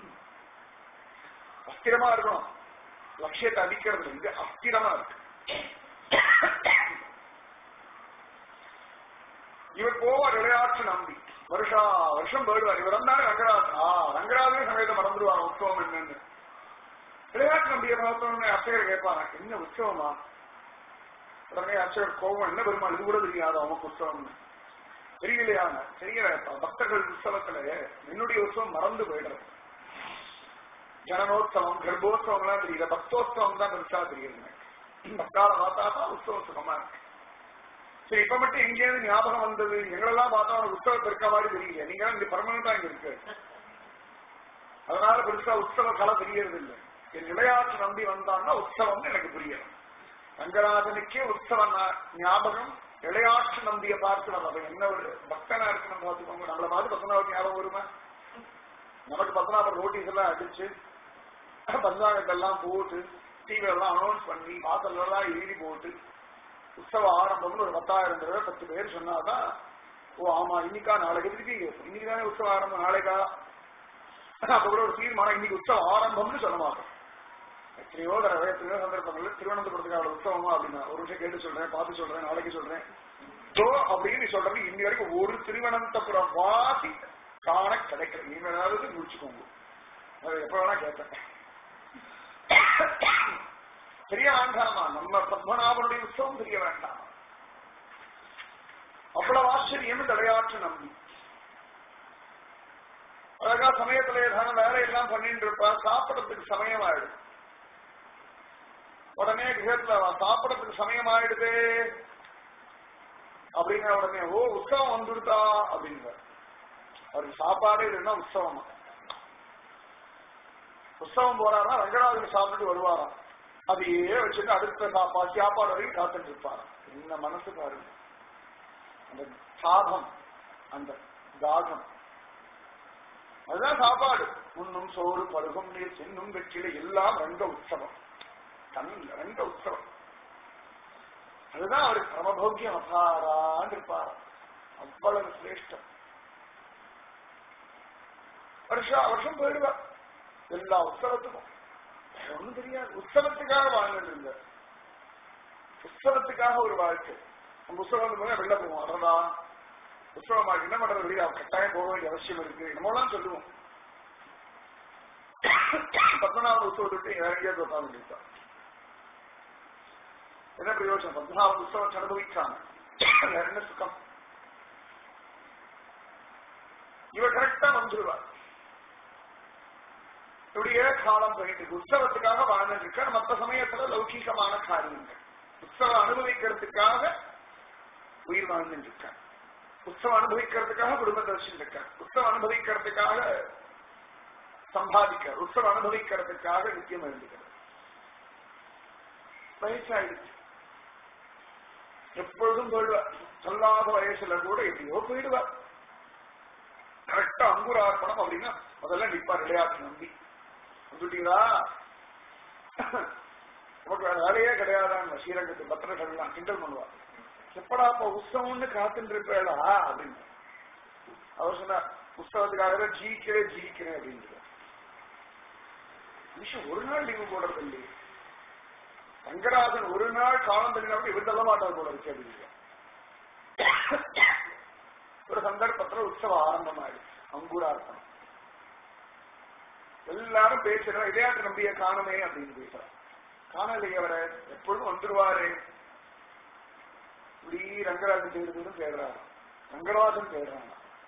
அஸ்திரமா இருக்கணும் லட்சியத்தை அடிக்கிறது வந்து அஸ்திரமா இருக்கு இவர் போவார் விளையாட்டு நம்பி வருஷா வருஷம் போயிடுவார் இவர் வந்தாலே ரங்கராஜ் ஆ ரங்கராஜே சமயத்தை மறந்துடுவார் உற்சவம் என்னன்னு விளையாட்டு நம்பியை பார்த்தோன்னு அர்ச்சகர் கேட்பாங்க என்ன உற்சவமா உடனே அர்ச்சகர் கோபம் என்ன பெருமாள் இது கூட தெரியாது அவனுக்கு உற்சவம்னு தெரியலையாங்க தெரியல பக்தர்கள் உற்சவத்துல என்னுடைய உற்சவம் மறந்து போயிடுறது ஜனனோத்சவம் கர்ப்போத்சவம் எல்லாம் தெரியல பக்தோத்சவம் தான் பெருசா தெரியுது பக்தால பார்த்தா தான் உற்சவம் சுகமா இருக்கு சரி இப்ப மட்டும் எங்கேயாவது ஞாபகம் வந்தது எங்களெல்லாம் பார்த்தா அவனுக்கு உற்சவத்தை இருக்க மாதிரி தெரியல நீங்க இங்க பர்மனண்டா இங்க இருக்கு அதனால பெருசா உற்சவ கலை தெரியறது இல்லை என் விளையாட்டு நம்பி வந்தான்னா உற்சவம்னு எனக்கு புரியல ரங்கராஜனுக்கே உற்சவ ஞாபகம் விளையாட்டு நம்பிய பார்த்து நம்ம என்ன ஒரு பக்தனா இருக்கணும் பார்த்துக்கோங்க நம்மளை பார்த்து பத்மநாபர் ஞாபகம் வருமா நமக்கு பத்மநாபர் நோட்டீஸ் எல்லாம் அடிச்சு பஞ்சாங்கத்தெல்லாம் போட்டு டிவி எல்லாம் அனௌன்ஸ் பண்ணி வாசல் எல்லாம் எழுதி போட்டு உற்சவ ஆரம்பம்னு ஒரு பத்தாயிரம் தடவை பத்து பேர் சொன்னாதான் ஓ ஆமா இன்னைக்கா நாளைக்கு எதுக்கு இன்னைக்கு தானே உற்சவ ஆரம்பம் நாளைக்கா அப்ப கூட ஒரு தீர்மானம் இன்னைக்கு உற்சவ ஆரம்பம்னு சொல்ல மாட்டோம் எத்தனையோ தடவை எத்தனையோ சந்தர்ப்பங்கள்ல திருவனந்தபுரத்துக்கு அவ்வளவு உற்சவமா அப்படின்னா ஒரு விஷயம் கேட்டு சொல்றேன் பார்த்து சொல்றேன் நாளைக்கு சொல்றேன் சோ அப்படின்னு சொல்றது இன்னி வரைக்கும் ஒரு திருவனந்தபுரம் வாசி காண கிடைக்கல நீங்க ஏதாவது முடிச்சுக்கோங்க அது எப்ப வேணா கேட்பேன் தெரிய வேண்டாமா நம்ம பத்மநாபனுடைய உற்சவம் தெரிய வேண்டாம் அவ்வளவு ஆச்சரியம் விளையாட்டு நம்பி அழகா சமயத்துல ஏதாவது வேலையெல்லாம் பண்ணிட்டு இருப்பா சாப்பிடறதுக்கு சமயம் ஆயிடும் உடனே கிரகத்துல சாப்பிடறதுக்கு சமயம் ஆயிடுது அப்படிங்கிற உடனே ஓ உற்சவம் வந்துருதா அப்படிங்கிற அவருக்கு சாப்பாடே இல்லைன்னா உற்சவமா உற்சவம் போறாரா ரங்கநாதன் சாப்பிட்டு வருவாராம் அதையே வச்சுட்டு அடுத்த சாப்பாடு சாப்பாடு வரைக்கும் காத்துட்டு இருப்பாராம் என்ன மனசு பாருங்க அந்த சாதம் அந்த தாகம் அதுதான் சாப்பாடு உண்ணும் சோறு பருகும் நீர் சின்னும் வெற்றில எல்லாம் ரங்க உற்சவம் தமிழ் ரங்க உற்சவம் அதுதான் அவருக்கு பரமபோக்கியம் அபாரான் இருப்பார் அவ்வளவு சிரேஷ்டம் வருஷா வருஷம் போயிடுவார் எல்லா உற்சவத்துக்கும் ஒண்ணும் தெரியாது உற்சவத்துக்காக வாழ்ந்துட்டு இருந்த உற்சவத்துக்காக ஒரு வாழ்க்கை நம்ம உற்சவம் போது வெளில போவோம் அடடா உற்சவமா என்ன பண்றது வெளியே கட்டாயம் போக வேண்டிய அவசியம் இருக்கு நம்மளாம் சொல்லுவோம் பத்மநாப உற்சவத்தை வேற எங்கேயாவது உட்கார்ந்து இருப்பார் என்ன பிரயோஜனம் பத்மநாப உற்சவத்தை அனுபவிச்சாங்க வேற என்ன சுகம் இவர் கரெக்டா வந்துருவார் இப்படியே காலம் போயிட்டு உற்சவத்துக்காக வாழ்ந்துட்டு இருக்க மற்ற சமயத்துல லௌகீகமான காரியங்கள் உற்சவம் அனுபவிக்கிறதுக்காக உயிர் வாழ்ந்துட்டு இருக்க உற்சவம் அனுபவிக்கிறதுக்காக குடும்பத்தை வச்சுட்டு இருக்க உற்சவம் அனுபவிக்கிறதுக்காக சம்பாதிக்க உற்சவம் அனுபவிக்கிறதுக்காக நித்தியம் எழுதுகிறது வயசாயிடுச்சு எப்பொழுதும் போயிடுவார் சொல்லாத வயசுல கூட எப்படியோ போயிடுவார் கரெக்டா அங்குரார்ப்பணம் அப்படின்னா முதல்ல நிப்பார் விளையாட்டு நம்பி வந்துட்டீங்களா நமக்கு வேற வேலையே கிடையாதான்னு ஸ்ரீரங்கத்து பத்திரங்கள்லாம் கிண்டல் பண்ணுவா எப்படா அப்ப உற்சவம்னு காத்துட்டு இருப்பேடா அப்படின்னு அவர் சொன்னார் உற்சவத்துக்காக ஜீக்கிறேன் ஜீக்கிறேன் அப்படின்ட்டு விஷயம் ஒரு நாள் லீவு போடுறது இல்லையே ரங்கராஜன் ஒரு நாள் காலம் தள்ளினா கூட இவர் தள்ள மாட்டார் போல இருக்கு அப்படின்னு ஒரு சந்தர்ப்பத்துல உற்சவம் ஆரம்பமாயிடுச்சு அங்குரார்ப்பணம் எல்லாரும் பேசுறோம் விளையாட்டு நம்பிய காணமே அப்படின்னு பேசுறான் காணலையே அவரை எப்பொழுதும் வந்துருவாரு இப்படி ரங்கராஜன் தேடுறதுன்னு தேடுறாரு ரங்கராஜன் தேடுறாங்க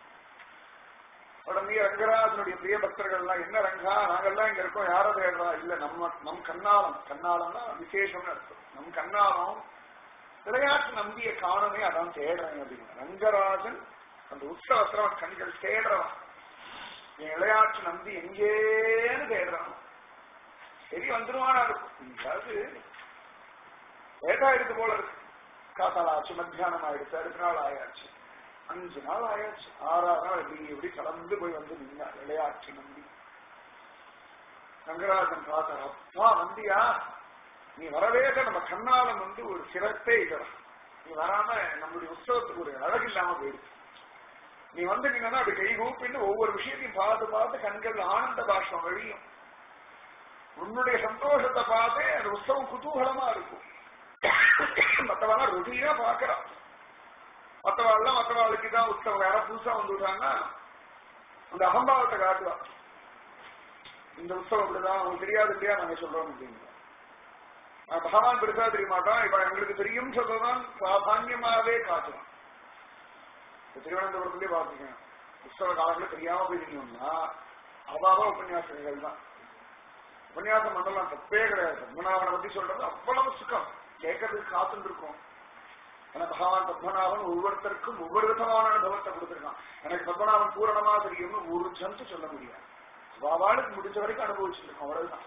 உடனே ரங்கராஜனுடைய பிரிய பக்தர்கள் எல்லாம் என்ன ரங்கா நாங்கெல்லாம் இங்க இருக்கோம் யார தேடுறா இல்ல நம்ம நம் கண்ணாலம் கண்ணாலம்னா விசேஷம்னு அர்த்தம் நம் கண்ணாலம் விளையாட்டு நம்பிய காணமே அதான் தேடுறேன் அப்படின்னு ரங்கராஜன் அந்த உற்சவத்திரவன் கண்கள் தேடுறவன் என் விளையாட்டு நம்பி எங்கேன்னு தேடுறான் சரி வந்துருவானா இருக்கும் அதாவது லேட்டா எடுத்து போல இருக்கு காத்தால் ஆச்சு மத்தியானம் ஆயிடுச்சு அடுத்த நாள் ஆயாச்சு அஞ்சு நாள் ஆயாச்சு ஆறாவது நாள் இப்படி இப்படி கலந்து போய் வந்து நின்னா விளையாட்டு நம்பி ரங்கராஜன் பார்த்தார் அப்பா வந்தியா நீ வரவே இல்லை, நம்ம கண்ணாலம் வந்து ஒரு சிறப்பே இதா நீ வராம நம்முடைய உற்சவத்துக்கு ஒரு அழகு இல்லாம போயிடுச்சு நீ வந்து நின்னா அப்படி கை கூப்பின்னு ஒவ்வொரு விஷயத்தையும் பார்த்து பார்த்து கண்கள் ஆனந்த பாஷ்பம் வழியும் உன்னுடைய சந்தோஷத்தை பார்த்து அந்த உற்சவம் குதூகலமா இருக்கும் மற்றவெல்லாம் ரொட்டீனா பாக்குறான் மற்றவாள்லாம் மற்றவாளுக்கு தான் உற்சவம் யாரா புதுசா வந்துட்டாங்கன்னா அந்த அகம்பாவத்தை காட்டுவா இந்த உற்சவம் இப்படிதான் உங்களுக்கு தெரியாது இல்லையா நாங்க சொல்றோம் அப்படின்னு ஆஹ் பகவான் பெருசா தெரிய மாட்டான் இப்ப எங்களுக்கு தெரியும் சொல்லதான் சாதான்யமாவே காட்டுவான் இப்ப திருவனந்தபுரத்துலயே பாத்துக்கேன் உற்சவ காலத்துல தெரியாம போயிருக்கீங்கன்னா அவாவா உபன்யாசங்கள் தான் உபன்யாசம் பண்ணலாம் தப்பே கிடையாது பத்மநாபனை பத்தி சொல்றது அவ்வளவு சுகம் கேட்கறதுக்கு காத்துட்டு இருக்கும் ஆனா பகவான் பத்மநாபன் ஒவ்வொருத்தருக்கும் ஒவ்வொரு விதமான அனுபவத்தை கொடுத்திருக்கான் எனக்கு பத்மநாபன் பூரணமா தெரியும்னு ஒரு ஜந்து சொல்ல முடியாது அவாவாளுக்கு முடிஞ்ச வரைக்கும் அனுபவிச்சிருக்கோம் அவ்வளவுதான்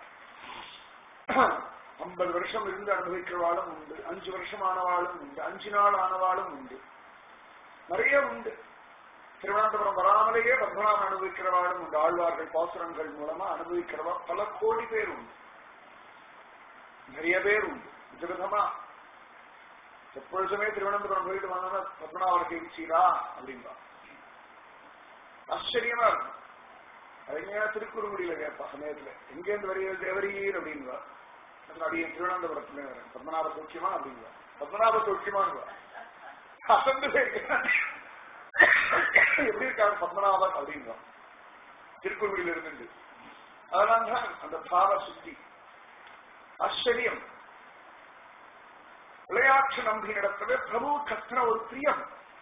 ஐம்பது வருஷம் இருந்து அனுபவிக்கிறவாளும் உண்டு அஞ்சு வருஷம் ஆனவாளும் உண்டு அஞ்சு நாள் ஆனவாளும் உண்டு நிறைய உண்டு திருவனந்தபுரம் வராமலேயே பத்மநாபன் அனுபவிக்கிறவாளும் உண்டு ஆழ்வார்கள் பாசுரங்கள் மூலமா அனுபவிக்கிறவா பல கோடி பேர் உண்டு நிறைய பேர் உண்டு விதவிதமா எப்பொழுதுமே திருவனந்தபுரம் போயிட்டு வந்தோம்னா பத்மநாபன் கேட்சீரா அப்படின்பா ஆச்சரியமா இருக்கும் அறிஞா திருக்குறுங்குடியில கேட்பா சமயத்துல எங்கேருந்து வருகிறது தேவரீர் அப்படின்பா அடிய திருவனந்தபுரத்துல வரேன் பத்மநாப சௌக்கியமா அப்படின்பா பத்மநாப சௌக்கியமான்னு அசந்து போயிருக்கேன் எப்படி இருக்காரு பத்மநாபன் அப்படின்பா திருக்குறுங்குடியில இருந்து அதனால்தான் அந்த பாவ சுத்தி ஆச்சரியம் விளையாட்டு நம்பினிடத்துல பிரபு கத்திர ஒரு பிரியம்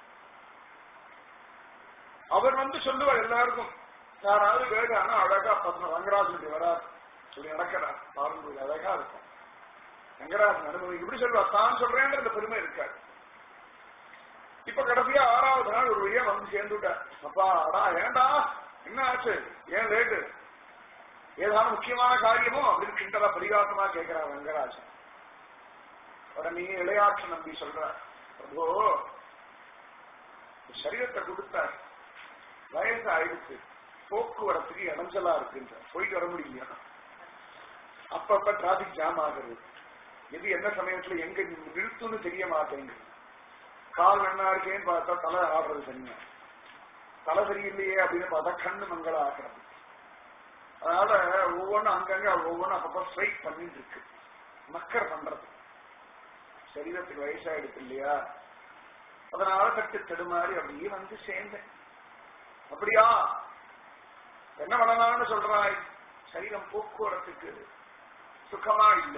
அவர் வந்து சொல்லுவார் எல்லாருக்கும் யாராவது வேடானா அழகா பத்ம ரங்கராஜனுடைய வரார் சொல்லி நடக்கிறார் பாருங்க அழகா இருக்கும் ரங்கராஜன் அனுபவி இப்படி சொல்லுவார் தான் சொல்றேன்ற அந்த பெருமை இருக்காரு இப்ப கடைசியா ஆறாவது நாள் ஒரு வழியா வந்து சேர்ந்துட்டார் அப்பா அடா ஏண்டா என்ன ஆச்சு ஏன் லேட்டு ஏதாவது முக்கியமான காரியமோ அப்படின்னு கிண்டலா பரிகாசமா கேட்கிறார் ரங்கராஜன் உடனே இளையாற்று நம்பி சொல்றார் பிரபோ சரீரத்தை கொடுத்தார் வயசு ஆயிடுச்சு போக்குவரத்துக்கு இடைஞ்சலா இருக்குன்ற போயிட்டு வர முடியலையா அப்பப்ப டிராபிக் ஜாம் ஆகுது எது என்ன சமயத்துல எங்க நிறுத்துன்னு தெரிய மாட்டேங்குது கால் நன்னா இருக்கேன்னு பார்த்தா தலை ஆடுறது தனியா தலை சரியில்லையே அப்படின்னு பார்த்தா கண்ணு மங்கள ஆகிறது அதனால ஒவ்வொன்றும் அங்கங்க ஒவ்வொன்றும் அப்பப்ப ஸ்ட்ரைக் பண்ணிட்டு இருக்கு மக்கர் பண்றது சரீரத்துக்கு வயசாயிடுச்சு இல்லையா அதனால தட்டு தடுமாறி அப்படியே வந்து சேர்ந்தேன் அப்படியா என்ன பண்ணலாம்னு சொல்றாய் சரீரம் போக்குவரத்துக்கு சுகமா இல்லை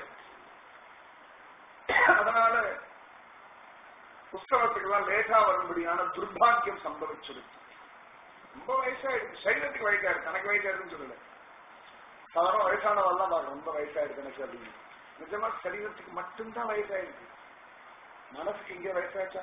அதனால புஸ்தகத்துக்கு எல்லாம் லேட்டா வரும்படியான துர்பாக்கியம் சம்பவிச்சிருக்கு ரொம்ப வயசாயிருக்கு சரீரத்துக்கு வயசாயிருக்கு எனக்கு வயசாயிருக்குன்னு சொல்லல சாதாரண வயசானவெல்லாம் பாருங்க ரொம்ப வயசாயிருக்கு எனக்கு அப்படின்னு நிஜமா சரீரத்துக்கு மட்டும்தான் வயசாயிருக்கு மனசுக்கு இங்கே வயசாச்சா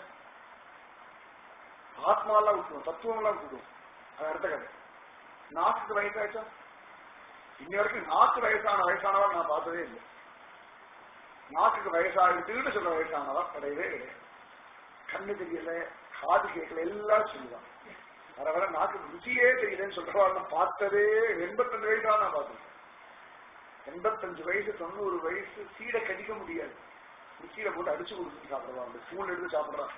ஆத்மாலாம் விட்டுரும் தத்துவம் எல்லாம் விட்டுரும் அது அடுத்த கதை நாக்குக்கு வயசாச்சா இன்ன வரைக்கும் நாக்கு வயசான வயசானவா நான் பார்த்ததே இல்லை நாக்குக்கு வயசாகிட்டுன்னு சொல்ற வயசானவா கிடையவே கிடையாது கண்ணு தெரியல காது கேட்கல எல்லாம் சொல்லுவான் வர வர நாக்கு ருச்சியே தெரியலன்னு சொல்றவாள் நான் பார்த்ததே எண்பத்தஞ்சு வயசு தான் நான் பார்த்தேன் எண்பத்தஞ்சு வயசு தொண்ணூறு வயசு சீடை கடிக்க முடியாது சீடை போட்டு அடிச்சு கொடுத்து சாப்பிடுவாங்க ஸ்பூன் எடுத்து சாப்பிடுறான்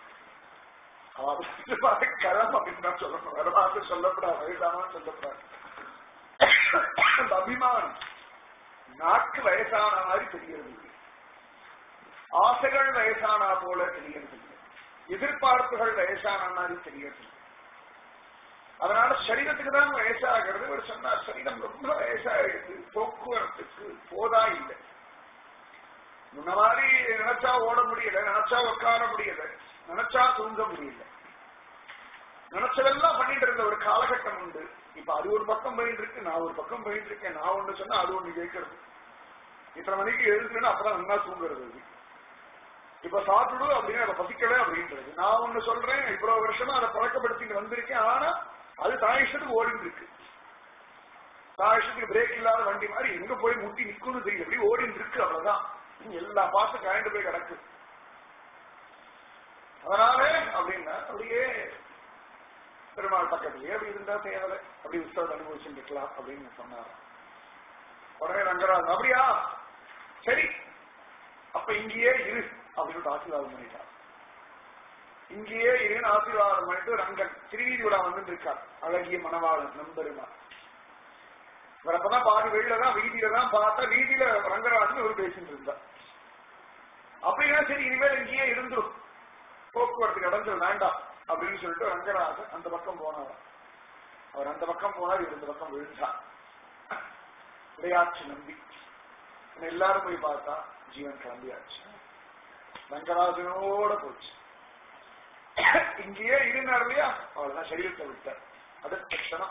அது களம் அப்படின்னு தான் சொல்லணும் வரலாற்று சொல்லப்படாது வயசானவன் சொல்லப்படாது அந்த அபிமானம் நாக்கு வயசான மாதிரி தெரிகிறது இல்லை. ஆசைகள் வயசானா போல தெரிகிறது இல்லை. எதிர்பார்ப்புகள் வயசான மாதிரி தெரிகிறது இல்லை. அதனால சரீரத்துக்கு தான் வயசாகிறது இவர் சொன்னார் சரீரம் ரொம்ப வயசாயிடுது போக்குவரத்துக்கு போதா இல்லை முன்ன மாதிரி நினைச்சா ஓட முடியல நினைச்சா உட்கார முடியல நினைச்சா தூங்க முடியல நினைச்சதெல்லாம் பண்ணிட்டு இருந்த ஒரு காலகட்டம் உண்டு இப்ப அது ஒரு பக்கம் போயிட்டு இருக்கு நான் ஒரு பக்கம் போயிட்டு இருக்கேன் நான் ஒண்ணு சொன்னா அது ஒண்ணு கேட்கறது இத்தனை மணிக்கு எழுதுறேன்னு அப்பதான் நல்லா தூங்குறது அது. இப்ப சாப்பிடு அப்படின்னு அதை பசிக்கல அப்படின்றது நான் ஒண்ணு சொல்றேன் இவ்வளவு வருஷமா அதை பழக்கப்படுத்திட்டு வந்திருக்கேன் ஆனா அது தாயிஷத்துக்கு ஓடிட்டு இருக்கு தாயிஷத்துக்கு பிரேக் இல்லாத வண்டி மாதிரி எங்க போய் முட்டி நிக்கும்னு தெரியல எப்படி ஓடிட்டு இருக்கு அவ்வளவுதான் எல்லா பாசம் கழண்டு போய் கிடக்கு அதனால அப்படின்னா அப்படியே பெருமாள் பக்கத்துலயே அப்படி இருந்தா தேவலை அப்படி உற்சவத்தை அனுபவிச்சுட்டு இருக்கலாம் அப்படின்னு சொன்னார் உடனே ரங்கராஜ் அப்படியா சரி அப்ப இங்கேயே இரு அப்படின்னு ஆசீர்வாதம் பண்ணிட்டார் இங்கேயே இருன்னு ஆசீர்வாதம் பண்ணிட்டு ரங்கன் திருவீதி விழா வந்துட்டு இருக்கார் அழகிய மணவாளன் நம்பெருமா இவர் அப்பதான் பாதி வெளியில தான் வீதியில தான் பார்த்தா வீதியில ரங்கராஜன் இவர் பேசிட்டு இருந்தார் அப்படின்னா சரி இனிமேல் இங்கேயே இருந்துரும் போக்குவரத்து இடங்கள் வேண்டாம் அப்படின்னு சொல்லிட்டு ரங்கராஜன் அந்த பக்கம் போனார் அவர் அந்த பக்கம் போனார் இவர் இந்த பக்கம் விழுந்தார் விளையாட்டு நம்பி இன்னும் எல்லாரும் போய் பார்த்தா ஜீவன் கிளம்பியாச்சு ரங்கராஜனோட போச்சு இங்கேயே இருந்தார் இல்லையா அவ்வளவுதான் சரீரத்தை விட்டார் அடுத்த க்ஷணம்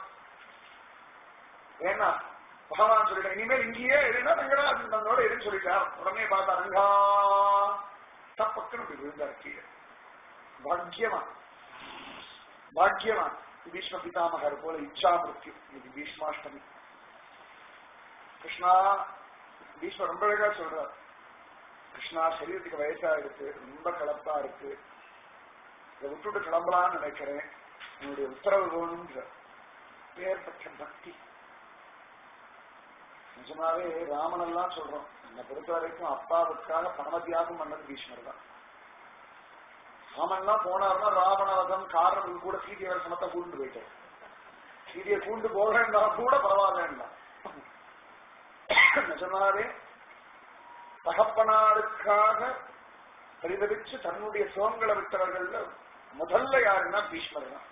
ஏன்னா பகவான் சொல்லிட்டார் இனிமேல் இங்கேயே இருந்தா ரங்கராஜன் தன்னோட இருன்னு சொல்லிட்டார் உடனே பார்த்தா ரங்கா தப்பக்குன்னு இப்படி விழுந்தார் கீழே பாக்கியவான் பாக்கியவான் பீஷ்ம பிதாமகர் போல இச்சா மிருத்யு இது பீஷ்மாஷ்டமி கிருஷ்ணா பீஷ்ம ரொம்ப அழகா சொல்றார் கிருஷ்ணா சரீரத்துக்கு வயசா இருக்கு ரொம்ப கலப்பா இருக்கு இதை விட்டுட்டு கிளம்பலாம்னு நினைக்கிறேன் என்னுடைய உத்தரவு வேணும்ன்ற ஏற்பட்ட பக்தி நிஜமாவே ராமனெல்லாம் சொல்றோம் என்னை பொறுத்த வரைக்கும் அப்பாவுக்காக பணம தியாகம் பண்ணது பீஷ்மர் தான் ராமன்லாம் போனார்னா ராவணவதம் காரணம் கூட சீதையை வேற சமத்தை கூண்டு போயிட்டார் சீதையை கூண்டு போகலன்னா கூட பரவாயில்லன்னா நிஜமாவே தகப்பனாருக்காக பரிதவிச்சு தன்னுடைய சுகங்களை விட்டவர்கள்ல முதல்ல யாருன்னா பீஷ்மர் தான்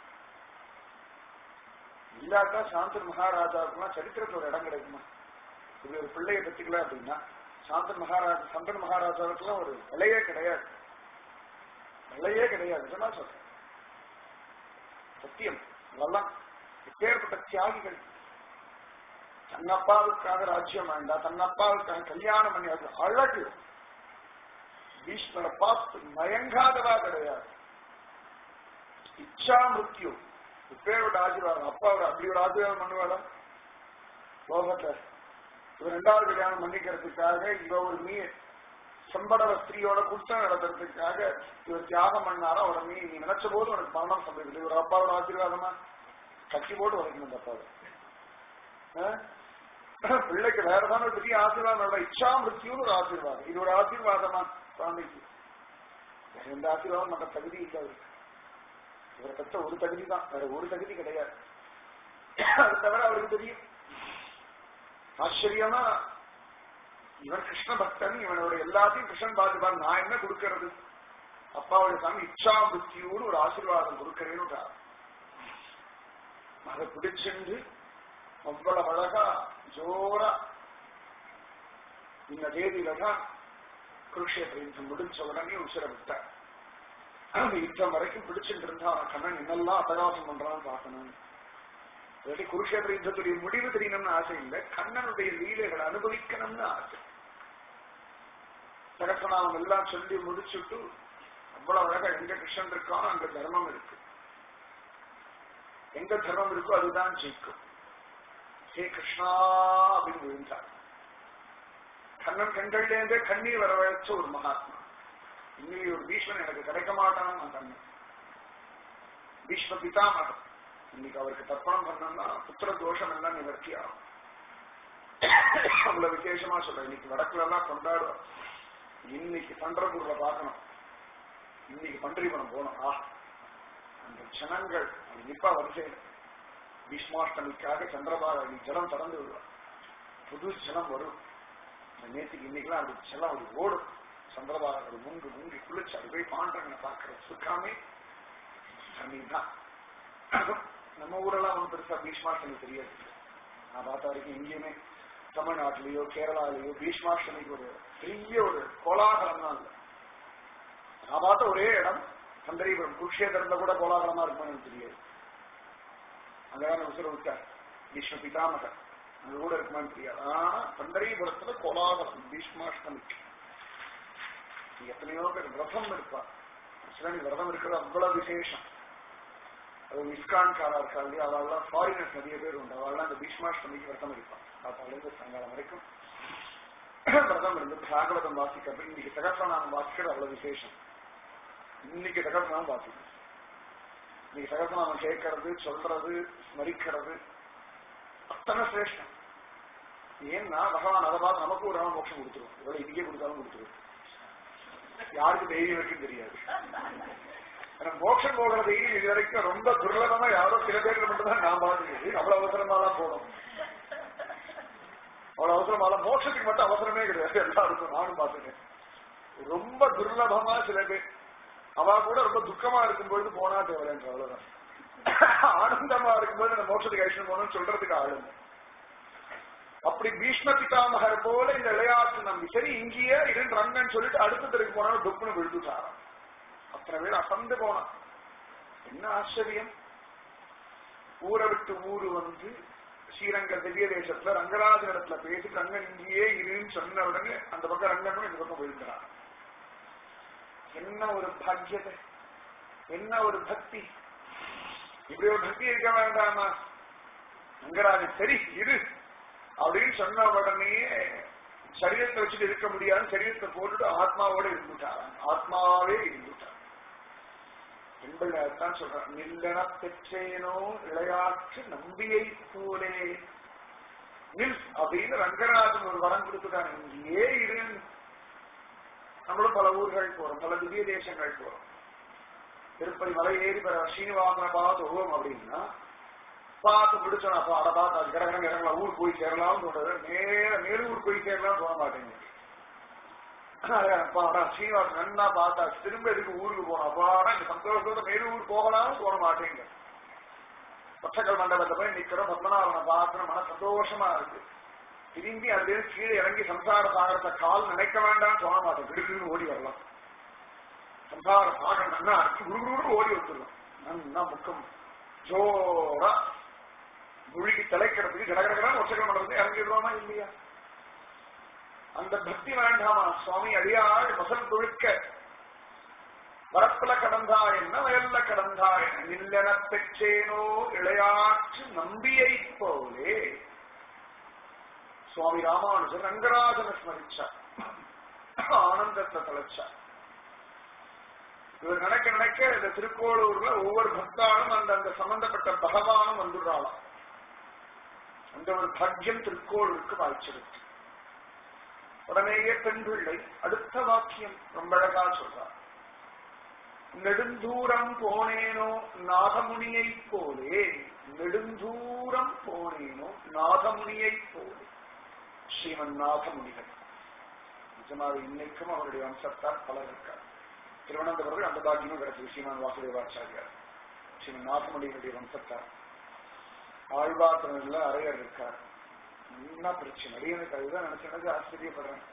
இல்லாட்டா சாந்தன் மகாராஜாவுக்குலாம் சரித்திரத்துல ஒரு இடம் கிடைக்குமா இப்படி ஒரு பிள்ளையை பெற்றுக்கல அப்படின்னா சாந்தன் மகாராஜா சந்தன் மகாராஜாவுக்குலாம் ஒரு விலையே கிடையாது விலையே கிடையாது நிஜமா சொல்றேன் சத்தியம் வல்லம் எப்பேற்பட்ட தியாகிகள் தன்னப்பாவுக்காக ராஜ்யம் வேண்டாம் தன்னப்பாவுக்காக கல்யாணம் பண்ணி அது அழகு பீஷ்மரை பார்த்து மயங்காதவா கிடையாது இச்சா மிருத்யு இப்பேரோட ஆசீர்வாதம் அப்பாவோட அப்படி ஒரு ஆசீர்வாதம் பண்ணுவாளா லோகத்தை இவர் ரெண்டாவது கல்யாணம் பண்ணிக்கிறதுக்காக இவ ஒரு மீ செம்படவ ஸ்திரீயோட குற்றம் நடத்துறதுக்காக இவர் தியாகம் பண்ணாரா உடனே நீ நினைச்ச போது உனக்கு மரணம் சம்பவிக்குது ஒரு அப்பாவோட ஆசீர்வாதமா கட்டி போட்டு உடைக்கணும் அந்த அப்பாவை ஆ? பிள்ளைக்கு வேற ஏதாவது ஒரு பெரிய ஆசீர்வாதம் இல்ல. இச்சா மிருத்யூன்னு ஒரு ஆசீர்வாதம் இது ஒரு ஆசீர்வாதமா குழந்தைக்கு வேற எந்த ஆசீர்வாதம் நம்ம தகுதி இல்லை அவருக்கு இவரை பெற்ற ஒரு தகுதி தான் வேற ஒரு தகுதி கிடையாது அது தவிர அவருக்கு தெரியும் ஆச்சரியமா இவன் கிருஷ்ண பக்தன் இவனோட எல்லாத்தையும் கிருஷ்ணன் பார்த்துப்பார் நான் என்ன கொடுக்கறது அப்பாவுடைய சாமி இச்சா மிருத்யூன்னு ஒரு ஆசீர்வாதம் கொடுக்கறேன்னு அதை பிடிச்சிருந்து அவ்வளவு அழகா ஜோரா இந்த தேதியில தான் குருஷேத்திர யுத்தம் முடிஞ்ச உடனே உசிர விட்டார் அந்த யுத்தம் வரைக்கும் பிடிச்சிட்டு இருந்தா அவன் கண்ணன் என்னெல்லாம் அபகாசம் பண்றான்னு பார்க்கணும் இல்லாட்டி குருஷேத்திர யுத்தத்துடைய முடிவு தெரியணும்னு ஆசை இல்லை கண்ணனுடைய லீலைகளை அனுபவிக்கணும்னு ஆசை சகசநாமம் எல்லாம் சொல்லி முடிச்சுட்டு அவ்வளவு அழகா எங்க கிருஷ்ணன் இருக்கானோ அங்க தர்மம் இருக்கு எங்க தர்மம் இருக்கோ அதுதான் ஜெயிக்கும் ஹே கிருஷ்ணா அப்படின்னு விழுந்தார் கண்ணன் கண்கள்லேருந்தே கண்ணீர் வரவழைச்ச ஒரு மகாத்மா இன்னைக்கு ஒரு பீஷ்மன் எனக்கு கிடைக்க மாட்டான்னு நான் கண்ணு பீஷ்ம பிதாமகன் இன்னைக்கு அவருக்கு தர்ப்பணம் பண்ணோம்னா புத்திர தோஷம் எல்லாம் நிவர்த்தி ஆகும் அவ்வளவு விசேஷமா சொல்றேன் இன்னைக்கு வடக்குல எல்லாம் கொண்டாடுவோம் இன்னைக்கு பண்றபூர்ல பார்க்கணும் இன்னைக்கு பன்றிபுரம் போனோம் ஆ அந்த ஜனங்கள் அது நிப்பா வரிசையில் பீஷ்மாஷ்டமிக்காக சந்திரபாகி ஜலம் திறந்து விடுவார் புது ஜலம் வரும் இந்த நேற்றுக்கு இன்னைக்கெல்லாம் அது ஜலம் அது ஓடும் சந்திரபாகர் முங்கு முங்கி குளிச்சு அது போய் பாண்டவனை பார்க்கிற சுக்காமே தண்ணி தான் நம்ம ஊரெல்லாம் ஒன்றும் பெருசா பீஷ்மாஷ்டமி தெரியாது நான் பார்த்த வரைக்கும் எங்கேயுமே தமிழ்நாட்டிலேயோ கேரளாலேயோ பீஷ்மாஷ்டமிக்கு ஒரு பெரிய ஒரு கோலாகலம் தான் இல்லை நான் பார்த்த ஒரே இடம் சந்தரிபுரம் குருஷேத்திரத்துல கூட கோலாகலமா இருக்கும்னு எனக்கு தெரியாது அங்கதான் உசுர விட்டார் பீஷ்ம பிதாமகர் அங்க கூட இருக்குமான்னு தெரியாது ஆனா பண்டரிபுரத்துல கோலாகலம் பீஷ்மாஷ்டமிக்கு எத்தனையோ பேர் விரதம் இருப்பா சிவனி விரதம் இருக்கிறது அவ்வளவு விசேஷம் அது இஸ்கான்காரா இருக்கா இல்லையா அவள்லாம் ஃபாரினர்ஸ் நிறைய பேர் உண்டு அவள்லாம் இந்த பீஷ்மாஷ்டமிக்கு விரதம் இருப்பான் காத்தாலேருந்து சாயங்காலம் வரைக்கும் விரதம் இருந்து பாகவதம் வாசிக்க இன்னைக்கு சகசநாமம் வாசிக்கிறது அவ்வளவு விசேஷம் இன்னைக்கு சகசநாமம் வாசிக்கணும் இன்னைக்கு சகசநாமம் கேட்கறது சொல்றது ஸ்மரிக்கிறது அத்தனை சிரேஷ்டம் ஏன்னா பகவான் அதை பார்த்து நமக்கு ஒரு நாள் மோட்சம் கொடுத்துருவோம் இவ்வளவு இன்னைக்கே கொடுத்தாலும் கொடுத்துருவோம் யாருக்கு தைரியம் இருக்குன்னு தெரியாது ஆனா மோட்சம் போகிற தைரியம் இது வரைக்கும் ரொம்ப துர்லபமா யாரோ சில பேருக்கு மட்டும்தான் நான் பார்த்துக்கிது அவ்வளவு அவசரமா தான் போகணும் அவ்வளவு அவசரமா மோட்சத்துக்கு மட்டும் அவசரமே கிடையாது எல்லாருக்கும் நானும் பார்த்துட்டேன் ரொம்ப துர்லபமா சில பேர் அவ கூட ரொம்ப துக்கமா இருக்கும்பொழுது போனா தேவைன்ற அவ்வளவுதான் ஆனந்தமா இருக்கும்போது இந்த மோட்சத்துக்கு ஐஷ்ணம் போகணும்னு சொல்றதுக்கு ஆளுங்க அப்படி பீஷ்ம பிதாமகர் போல இந்த விளையாட்டு நம்பி சரி இங்கேயே இருந்து ரங்கன்னு சொல்லிட்டு அடுத்த தெருக்கு போனாலும் துப்புன்னு விழுந்துட்டாராம் அத்தனை பேர் அசந்து போனான் என்ன ஆச்சரியம் ஊரை விட்டு ஊரு வந்து ஸ்ரீரங்க திவ்ய தேசத்துல ரங்கராஜன் இடத்துல பேசி ரங்கன் இங்கேயே இருன்னு சொன்ன உடனே அந்த பக்கம் ரங்கனும் இந்த பக்கம் விழுந்துறான் என்ன ஒரு பாக்கியத்தை என்ன ஒரு பக்தி இப்படி ஒரு பக்தி இருக்க வேண்டாமா ரங்கராஜன் சரி இரு அப்படின்னு சொன்ன உடனே சரீரத்தை வச்சுட்டு இருக்க முடியாது சரீரத்தை போட்டுட்டு ஆத்மாவோட இருந்துட்டாராம் ஆத்மாவே இருந்துட்டார் என்பதான் சொல்றான் நில்லன பெற்றேனோ இளையாற்று நம்பியை போலே நில் அப்படின்னு ரங்கராஜன் ஒரு வரம் கொடுத்துட்டான் இங்கேயே இரு நம்மளும் பல ஊர்கள் போறோம் பல திவ்ய தேசங்கள் போறோம் திருப்பதி மலை ஏறி பெற ஸ்ரீனிவாசனை பார்த்து ஓம் அப்படின்னா பார்த்து முடிச்சோம் அப்ப அட பார்த்து அது கிடக்கிற இறங்கலாம் ஊர் போய் சேரலாம்னு சொல்றது நேர மேலூர் போய் சேரலாம் போக மாட்டேங்குது அப்பாடா ஸ்ரீனிவாசன் நன்னா பார்த்தா திரும்ப எதுக்கு ஊருக்கு போனோம் அப்பாடா இந்த சந்தோஷத்தோட மேலூர் போகலாம்னு தோண மாட்டேங்க பச்சைக்கல் மண்டபத்தை போய் நிக்கிறோம் பத்மநாபனை பார்க்கணும் மன சந்தோஷமா இருக்கு திரும்பி அதுல கீழே இறங்கி சம்சார சாகரத்தை கால் நினைக்க வேண்டாம்னு தோண மாட்டேன் கிடுக்குன்னு ஓடி வரலாம் சம்சார சாகரம் நன்னா அடிச்சு குடுகுடு ஓடி வந்துடலாம் நன்னா முக்கம் ஜோரா முழுகி தலைக்கிறதுக்கு கடகடகடான்னு ஒச்சக்கல் மண்டபத்தை இறங்கிடுவோமா இல்லையா அந்த பக்தி வேண்டாமா சுவாமி அடியாள் வசல் தொழுக்க வரப்புல கடந்தா என்ன வயல்ல கடந்தா என்ன நில்லென பெற்றேனோ இளையாற்று நம்பியை போலே சுவாமி ராமானுஜர் ரங்கராஜனை ஸ்மரிச்சார் ஆனந்தத்தை தலைச்சார் இவர் நினைக்க நினைக்க இந்த திருக்கோளூர்ல ஒவ்வொரு பக்தாலும் அந்த அந்த சம்பந்தப்பட்ட பகவானும் வந்துடுறாளாம் அந்த ஒரு பாக்கியம் திருக்கோளூருக்கு வாய்ச்சிருக்கு உடனேயே பெண் பிள்ளை அடுத்த வாக்கியம் ரொம்ப அழகா சொல்றார் நெடுந்தூரம் போனேனோ நாகமுனியை போலே நெடுந்தூரம் போனேனோ நாகமுனியை போலே ஸ்ரீமன் நாகமுனிகள் நிஜமாக இன்னைக்கும் அவருடைய வம்சத்தார் பலர் இருக்கார் திருவனந்தபுரத்தில் அந்த பாக்கியமும் கிடைச்சது ஸ்ரீமான் வாசுதேவாச்சாரியார் ஸ்ரீமன் நாகமுனிகளுடைய வம்சத்தார் ஆழ்வாத்திரன்ல அரையர் இருக்கார் என்ன பிரச்சனை அடியனுக்கு அதுதான் நினைச்சு நினைச்சு ஆச்சரியப்படுறேன்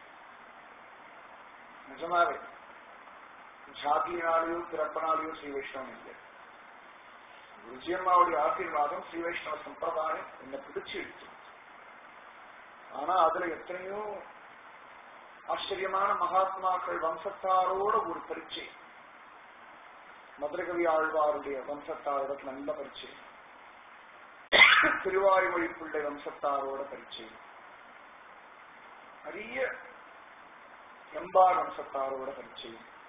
நிஜமாவே ஜாதியினாலேயோ பிறப்பனாலேயோ ஸ்ரீ வைஷ்ணவம் இல்லை விஜயம்மாவுடைய ஆசீர்வாதம் ஸ்ரீ வைஷ்ணவ சம்பிரதாயம் என்னை பிடிச்சு எடுத்து ஆனா அதுல எத்தனையோ ஆச்சரியமான மகாத்மாக்கள் வம்சத்தாரோட ஒரு பரீட்சை மதுரகவி ஆழ்வாருடைய வம்சத்தாரோட நல்ல பரீட்சை திருவாய்மொழி பிள்ளை வம்சத்தாரோட பரீட்சை நிறைய எம்பார் வம்சத்தாரோட பரீட்சை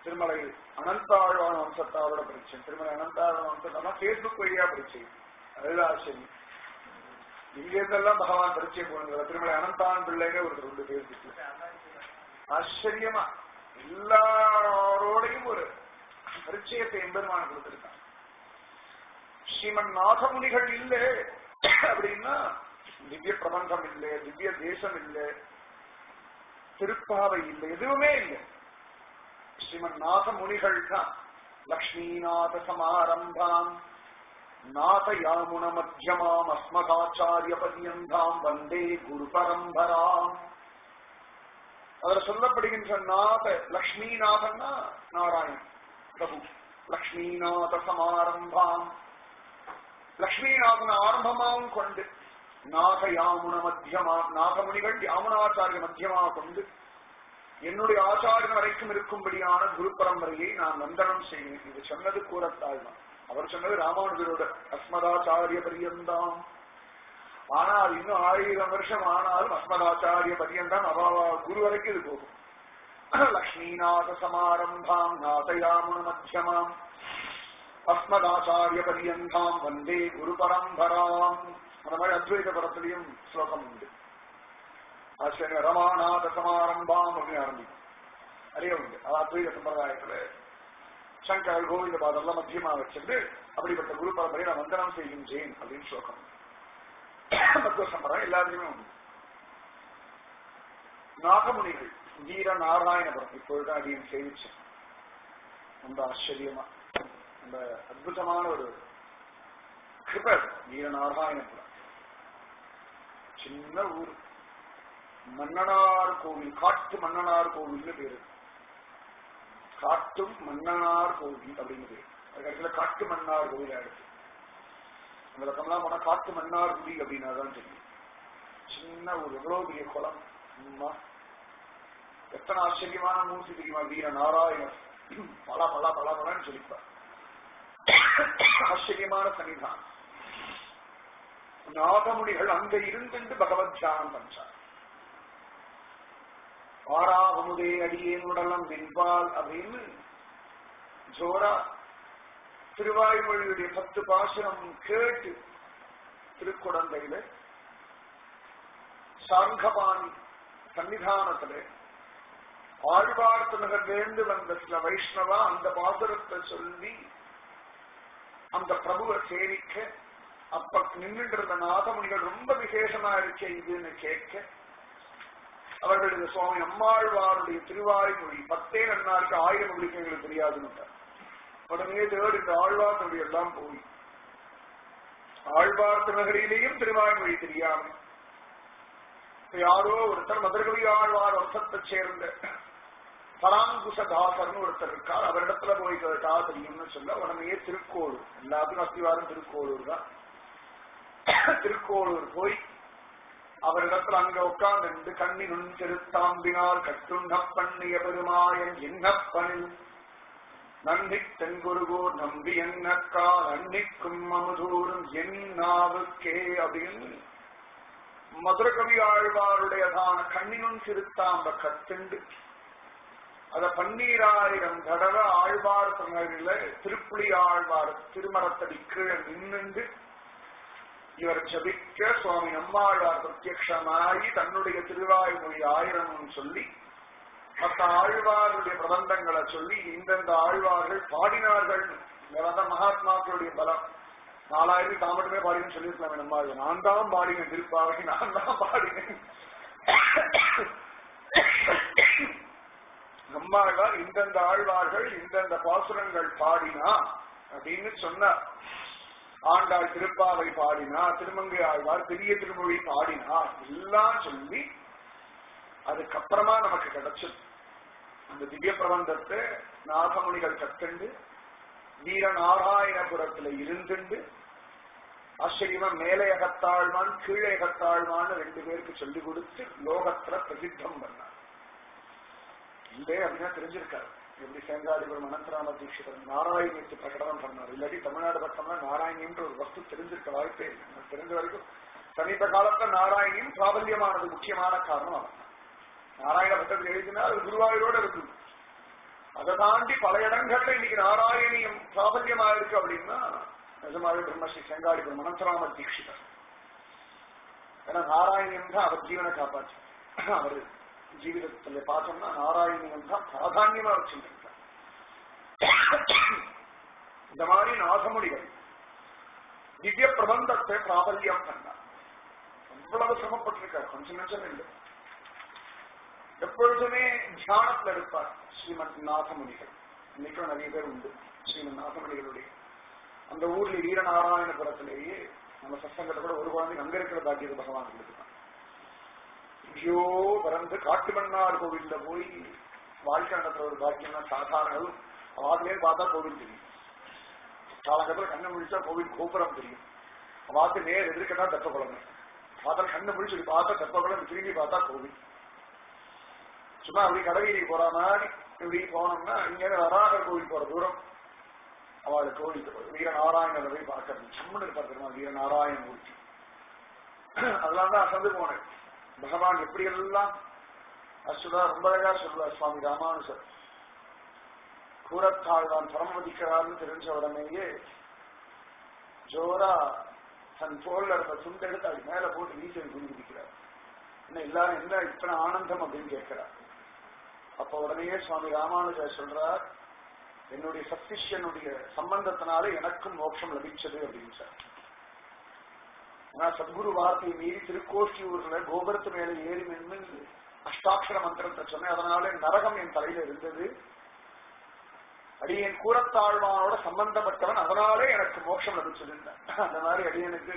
திருமலை அனந்தாழ்வான வம்சத்தாரோட படிச்சேன் திருமலை அனந்தாழ்வான வம்சத்தான் பேஸ்புக் வழியா படிச்சேன் அதுதான் ஆச்சரியம் இங்க இருந்தெல்லாம் பகவான் பரிச்சயம் போனது திருமலை அனந்தான் பிள்ளைங்க ஒரு ரெண்டு பேஸ்புக்ல ஆச்சரியமா எல்லாரோடையும் ஒரு பரிச்சயத்தை எம்பெருமான் கொடுத்திருக்கான் ஸ்ரீமன் நாகமுனிகள் இல்ல அப்படின்னா திவ்ய பிரபந்தம் இல்லை திவ்ய தேசம் இல்லை திருப்பாவை இல்லை எதுவுமே இல்லை ஸ்ரீமன் நாகமுனிகள் தான் லக்ஷ்மீநாத சமாரம்பாம் நாத யாமுன மத்தியமாம் அஸ்மதாச்சாரிய பரியந்தாம் வந்தே குரு பரம்பராம் அதில் சொல்லப்படுகின்ற நாத லக்ஷ்மிநாதன்னா நாராயண் பிரபு லக்ஷ்மிநாத சமாரம்பாம் லக்ஷ்மிநாதன் ஆரம்பமாவும் கொண்டு நாக யாமுன மத்தியமா நாகமுனிகள் யாமுனாச்சாரிய மத்தியமா கொண்டு என்னுடைய ஆச்சாரியன் வரைக்கும் இருக்கும்படியான குரு பரம்பரையை நான் வந்தனம் செய்வேன் இது சொன்னது கூறத்தாழ்தான் அவர் சொன்னது ராமானுஜரோட அஸ்மதாச்சாரிய பரியந்தாம் ஆனால் இன்னும் ஆயிரம் வருஷம் ஆனாலும் அஸ்மதாச்சாரிய பரியந்தாம் அவாவா குரு வரைக்கும் இது போகும் லக்ஷ்மீநாத சமாரம்பாம் நாதயாமுன மத்தியமாம் அஸ்மதாச்சாரிய பரியந்தாம் வந்தே குரு பரம்பராம் அந்த மாதிரி அத்வைத படத்திலையும் ஸ்லோகம் உண்டு ஆச்சரிய ரமாநாத சமாரம்பாம் அப்படின்னு ஆரம்பிக்கும் நிறைய உண்டு அது அத்வைத சம்பிரதாயத்துல சங்கர் கோவிந்த பாதெல்லாம் மத்தியமா வச்சிருந்து அப்படிப்பட்ட குரு பரம்பரை நான் வந்தனம் செய்கின்றேன் அப்படின்னு ஸ்லோகம் மத்துவ சம்பிரதாயம் எல்லாருமே உண்டு நாகமுனிகள் வீர நாராயணபுரம் இப்பொழுதுதான் அடியன் சேவிச்சேன் ரொம்ப ஆச்சரியமா ரொம்ப அற்புதமான ஒரு கிருபர் வீர நாராயணபுரம் சின்ன ஊர் மன்னனார் கோவில் காட்டு மன்னனார் கோவில்னு பேரு காட்டும் மன்னனார் கோவில் அப்படின்னு பேரு அதுக்கு காட்டு மன்னார் கோவில் ஆயிடுச்சு அந்த பக்கம்லாம் போனா காட்டு மன்னார் குடி அப்படின்னா தான் தெரியும் சின்ன ஒரு எவ்வளவு பெரிய குளம் அம்மா எத்தனை ஆச்சரியமான மூர்த்தி தெரியுமா வீர நாராயணர் பல பல பல பலன்னு சொல்லிப்பார் ஆச்சரியமான சன்னிதானம் நாகமுனிகள் அங்க இருந்துட்டு பகவத் தியானம் பண்றார் ஆறாவமுதே அடியேன் உடலம் வெண்பால் அப்படின்னு ஜோரா திருவாய்மொழியுடைய பத்து பாசனம் கேட்டு திருக்குடந்தையில சாங்கபாணி சன்னிதானத்துல ஆழ்வார்த்து நகர்லேருந்து வந்த சில வைஷ்ணவா அந்த பாசுரத்தை சொல்லி அந்த பிரபுவை சேவிக்க அப்ப நின்றுட்டு இருந்த நாதமுனிகள் ரொம்ப விசேஷமா இருக்கே இதுன்னு கேட்க அவர்கள் இந்த சுவாமி அம்மாழ்வாருடைய திருவாய்மொழி பத்தே நன்னாருக்கு ஆயிரம் மொழிக்கு எங்களுக்கு தெரியாதுன்னு உடனே தேடு இந்த ஆழ்வார் எல்லாம் போய் ஆழ்வார் திருநகரிலேயும் திருவாய்மொழி தெரியாம யாரோ ஒருத்தர் மதுரகவி ஆழ்வார் வம்சத்தை சேர்ந்த பராங்குசதாசர்னு ஒருத்தர் இருக்கார் அவரிடத்துல போய் கேட்டா தெரியும்னு சொல்ல உடனே திருக்கோளூர் எல்லாத்துக்கும் அஸ்திவாரம் திருக்கோளூர் தான் திருக்கோளூர் போய் அவரிடத்துல அங்க உட்கார்ந்து கண்ணி நுண் திருத்தாம்பினால் கட்டுண்ண பண்ணிய பெருமாயன் என்னப்பனில் நன்றி தென்குருகூர் நம்பி என்னக்கால் அன்னிக்கும் அமுதூரும் என் நாவுக்கே அப்படின்னு மதுரகவி ஆழ்வாருடையதான கண்ணினும் சிறுத்தாம்ப கத்துண்டு அத பன்னீராயிரம் தடவை ஆழ்வார் சொன்னதில் திருப்புலி ஆழ்வார் திருமரத்தடி கீழே நின்னுண்டு இவர் ஜபிக்க சுவாமி நம்மாழ்வார் பிரத்யக்ஷமாகி தன்னுடைய திருவாய்மொழி ஆயிரம் சொல்லி மற்ற ஆழ்வார்களுடைய பிரபந்தங்களை சொல்லி இந்தந்த ஆழ்வார்கள் பாடினார்கள் மகாத்மாக்களுடைய பலம் நாலாயிரம் தான் மட்டுமே பாடினு சொல்லியிருக்கலாம் நம்ம நான் தான் பாடினேன் திருப்பாவை நான் தான் பாடினேன் நம்மாழ்வார் இந்தந்த ஆழ்வார்கள் இந்தந்த பாசுரங்கள் பாடினா அப்படின்னு சொன்னார் ஆண்டாள் திருப்பாவை பாடினா திருமங்கை ஆழ்வார் பெரிய திருமொழி பாடினா எல்லாம் சொல்லி அதுக்கப்புறமா நமக்கு கிடைச்சது அந்த திவ்ய பிரபந்தத்தை நாகமுனிகள் கற்கண்டு வீர நாராயணபுரத்துல இருந்துண்டு ஆச்சரியமா மேலே அகத்தாழ்வான் கீழே அகத்தாழ்வான் ரெண்டு பேருக்கு சொல்லிக் கொடுத்து லோகத்துல பிரசித்தம் பண்ணார் இல்லே அப்படின்னா தெரிஞ்சிருக்காரு எப்படி சேங்காதிபுரம் அனந்தராம தீட்சிதர் நாராயணியத்தை பிரகடனம் பண்ணார் இல்லாட்டி தமிழ்நாடு பக்கம்னா நாராயணின்ற ஒரு வஸ்து தெரிஞ்சிருக்க வாய்ப்பே இல்லை எனக்கு தெரிஞ்ச வரைக்கும் சமீப காலத்துல நாராயணியும் பிராபல்யமானது முக்கியமான காரணம் அவன் நாராயண பட்டத்தில் எழுதினா அது குருவாயூரோட இருக்கும் அதை தாண்டி பல இடங்கள்ல இன்னைக்கு நாராயணியம் பிராபல்யமா இருக்கு அப்படின்னா நிஜமாவே பிரம்மஸ்ரீ செங்காடி மனசராம தீட்சிதர் ஏன்னா நாராயணியம் தான் அவர் ஜீவனை காப்பாற்று அவர் ஜீவிதத்துல பார்த்தோம்னா நாராயணியம் தான் பிராதான்யமா வச்சுருக்கார் இந்த மாதிரி நாகமொழிகள் திவ்ய பிரபந்தத்தை பிராபல்யம் பண்ணார் அவ்வளவு சிரமப்பட்டிருக்கார் கொஞ்சம் நிமிஷம் இல்லை எப்பொழுதுமே தியானத்துல இருப்பார் ஸ்ரீமத் நாகமுனிகள் இன்னைக்கும் நிறைய பேர் உண்டு ஸ்ரீமத் நாகமுனிகளுடைய அந்த ஊர்ல வீரநாராயணபுரத்திலேயே நம்ம சசங்கத்தை கூட ஒரு குழந்தை அங்க இருக்கிற பாக்கியத்தை பகவான் கொடுத்துட்டான் எங்கேயோ பிறந்து காட்டுமன்னார் கோவில்ல போய் வாழ்க்கை நடத்துற ஒரு பாக்கியம் தான் சாதாரண அவாத்திலே பார்த்தா கோவில் தெரியும் காலங்கத்துல கண்ணை முடிச்சா கோவில் கோபுரம் தெரியும் அவாத்து நேர் எதிர்க்கதான் தெப்ப குழந்தை பார்த்தா கண்ணை முடிச்சு இப்படி பார்த்தா தெப்ப குழந்தை திரும்பி பார்த்தா கோவில் சும்மா அப்படி கடவீதி போற மாதிரி இப்படி போனோம்னா இங்க வராகர் கோவில் போற தூரம் அவளுக்கு கோவில் வீரநாராயணரை போய் பார்க்கறது சம்மன் இருப்பார் தெரியுமா வீரநாராயண மூர்த்தி அதெல்லாம் தான் அசந்து போனேன் பகவான் எப்படி எல்லாம் அசுதா ரொம்ப அழகா சொல்லுவார் சுவாமி ராமானுசர் கூரத்தாழ்வான் பரமதிக்கிறார்னு தெரிஞ்ச உடனேயே ஜோரா தன் தோல்ல இருந்த துண்டு எடுத்து அது மேல போட்டு வீசல் குதிக்கிறார் என்ன எல்லாரும் என்ன இத்தனை ஆனந்தம் அப்படின்னு கேட்கிறார் அப்ப உடனேயே சுவாமி ராமானுஜர் சொல்றார் என்னுடைய சத்திஷனுடைய சம்பந்தத்தினால எனக்கும் மோட்சம் லபிச்சது அப்படின்னு சார் நான் சத்குரு வார்த்தையை மீறி திருக்கோஷ்டியூர்ல கோபுரத்து மேல ஏறி நின்று அஷ்டாட்சர மந்திரத்தை சொன்னேன் அதனால நரகம் என் தலையில இருந்தது அடியன் கூறத்தாழ்வானோட சம்பந்தப்பட்டவன் அதனாலே எனக்கு மோட்சம் லபிச்சது அந்த மாதிரி அடியனுக்கு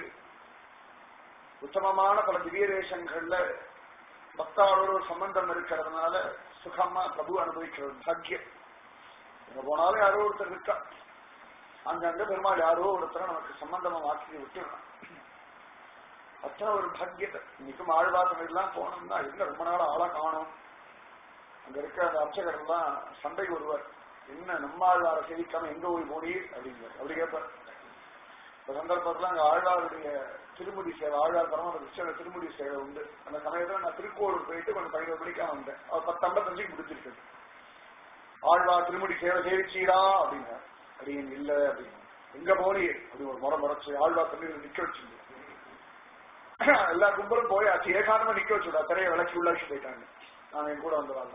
உத்தமமான பல திவ்ய தேசங்கள்ல பக்தாவோட ஒரு சம்பந்தம் இருக்கிறதுனால சுகமா பிரபு அனுபவிக்கிறது பாக்கியம் எங்க போனாலும் யாரோ ஒருத்தர் இருக்கா அங்கங்க பெருமாள் யாரோ ஒருத்தரை நமக்கு சம்பந்தமா மாற்றி விட்டுறான் அத்தனை ஒரு பாக்கியத்தை இன்னைக்கும் ஆழ்வாசம் எல்லாம் போனோம்னா என்ன ரொம்ப நாள் ஆளா காணும் அங்க இருக்க அந்த அர்ச்சகர் எல்லாம் சண்டைக்கு வருவார் என்ன நம்மாழ்வார சேவிக்காம எங்க போய் போனீர் அப்படிங்கிறார் அப்படி கேட்பார் இந்த சந்தர்ப்பத்துல அங்க ஆழ்வாருடைய திருமுடி சேவை ஆழ்வார் பரம கிருஷ்ண திருமுடி சேவை உண்டு அந்த சமயத்துல நான் திருக்கோளூர் போயிட்டு கொஞ்சம் பதினோரு மணிக்கா வந்தேன் அவர் பத்து ஐம்பத்தஞ்சுக்கு முடிச்சிருக்கேன் ஆழ்வார் திருமுடி சேவை சேவிச்சீரா அப்படின்னா அடியன் இல்ல அப்படின்னு எங்க போனீர் அப்படி ஒரு முறை முறைச்சு ஆழ்வார் தண்ணீர் நிக்க வச்சிருந்தேன் எல்லா கும்பலும் போயாச்சு ஏகாந்தமா நிக்க வச்சுடா திரைய விளக்கி உள்ளாச்சு போயிட்டாங்க நான் என் கூட வந்தவாங்க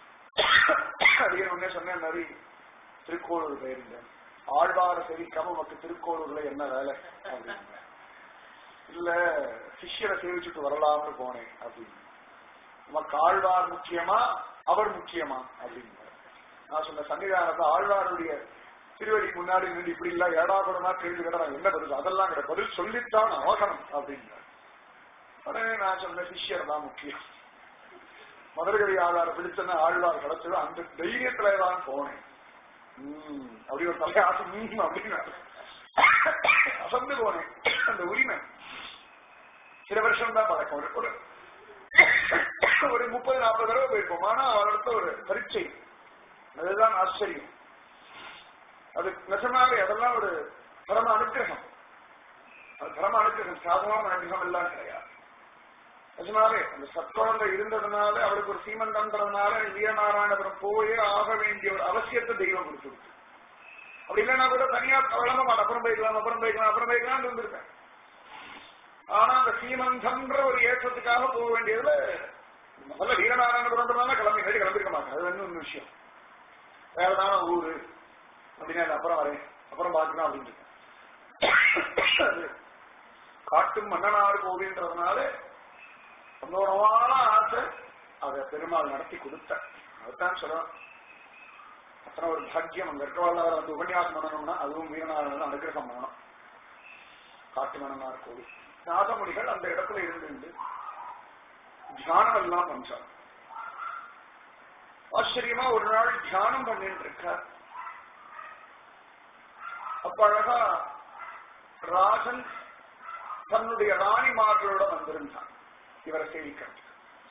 அடியன் உடனே சொன்னேன் மாதிரி திருக்கோளூர் போயிருந்தேன் ஆழ்வார சேவிக்காம உனக்கு திருக்கோளூர்ல என்ன வேலை அப்படின்னு இல்ல சிஷ்யரை சேவிச்சுட்டு வரலாம்னு போனேன் அப்படின்னு நமக்கு ஆழ்வார் முக்கியமா அவர் முக்கியமா அப்படின்னு நான் சொன்ன சன்னிதானத்தை ஆழ்வாருடைய திருவடி முன்னாடி நின்று இப்படி இல்ல ஏடா கூடமா கேள்வி கேட்டா என்ன பதில் அதெல்லாம் கிடையாது பதில் சொல்லித்தான் அவசரம் அப்படின்னு உடனே நான் சொன்ன சிஷ்யர் தான் முக்கியம் மதுரகவி ஆழ்வார் பிடிச்சன ஆழ்வார் கிடைச்சது அந்த தைரியத்துல தான் போனேன் உம் அப்படி ஒரு தலைய ஆசை உம் அப்படின்னு அசந்து போனேன் அந்த உரிமை சில வருஷம் தான் பழக்கம் ஒரு ஒரு ஒரு முப்பது நாற்பது தடவை போயிருப்போம் ஆனா அவரிடத்த ஒரு பரீட்சை அதுதான் ஆச்சரியம் அது நிஜமாவே அதெல்லாம் ஒரு பரம அனுகிரகம் அது பரம அனுகிரகம் சாதாரண அனுகிரகம் எல்லாம் கிடையாது நிஜமாவே அந்த சத்குழந்தை இருந்ததுனால அவருக்கு ஒரு சீமந்தன்றதுனால வீரநாராயணபுரம் போயே ஆக வேண்டிய ஒரு அவசியத்தை தெய்வம் கொடுத்துருக்கு அப்படி இல்லைன்னா கூட தனியா வழங்க மாட்டேன் அப்புறம் போய்க்கலாம் அப்புறம் போய்க்கலாம் அப்புறம் போய்க்கலாம் இருந்திருப்பேன் ஆனா அந்த சீமந்தம்ன்ற ஒரு ஏற்றத்துக்காக போக வேண்டியதுல முதல்ல வீரநாராயணபுரம் கிளம்பி நேரடி கிளம்பிருக்க மாட்டேன் அது வந்து ஒரு விஷயம் வேறதான ஊரு அப்படின்னு அப்புறம் வரேன் அப்புறம் பார்க்கலாம் அப்படின்னு காட்டும் மன்னனார் கோவில்ன்றதுனால சந்தோஷமான ஆசை அதை பெருமாள் நடத்தி கொடுத்த அதுதான் சொல்றோம் அத்தனை ஒரு பாக்கியம் அங்க இருக்கவாள் வந்து உபன்யாசம் பண்ணணும்னா அதுவும் வீரநாராயணன் அனுகிரகம் பண்ணணும் காட்டு மன்னனார் கோவில் நாதமுனிகள் அந்த இடத்துல இருந்து தியானம் எல்லாம் பண்றாங்க ஆச்சரியமா ஒரு நாள் தியானம் பண்ணிட்டு இருக்கார் அப்ப அழகா ராஜன் தன்னுடைய ராணிமார்களோட வந்திருந்தான் இவரை சேவிக்கிறது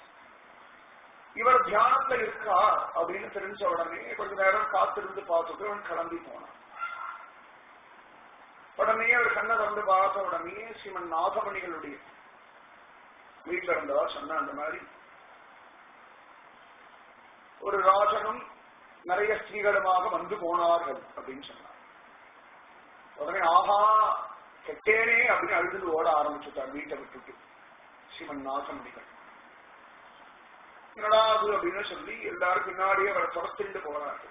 இவர் தியானத்துல இருக்கா அப்படின்னு தெரிஞ்ச உடனே கொஞ்ச நேரம் காத்திருந்து பார்த்துட்டு அவன் கிளம்பி போனான் உடனே அவர் கண்ணை வந்து பார்த்த உடனே ஸ்ரீமன் நாகமணிகளுடைய வீட்டுல இருந்தவா சொன்ன அந்த மாதிரி ஒரு ராஜனும் நிறைய ஸ்திரீகளுமாக வந்து போனார்கள் அப்படின்னு சொன்னார் உடனே ஆஹா கெட்டேனே அப்படின்னு அழுது ஓட ஆரம்பிச்சுட்டார் வீட்டை விட்டுட்டு சிவன் நாசமுடிகள் என்னடா அது அப்படின்னு சொல்லி எல்லாரும் பின்னாடியே அவரை துரத்திட்டு போறார்கள்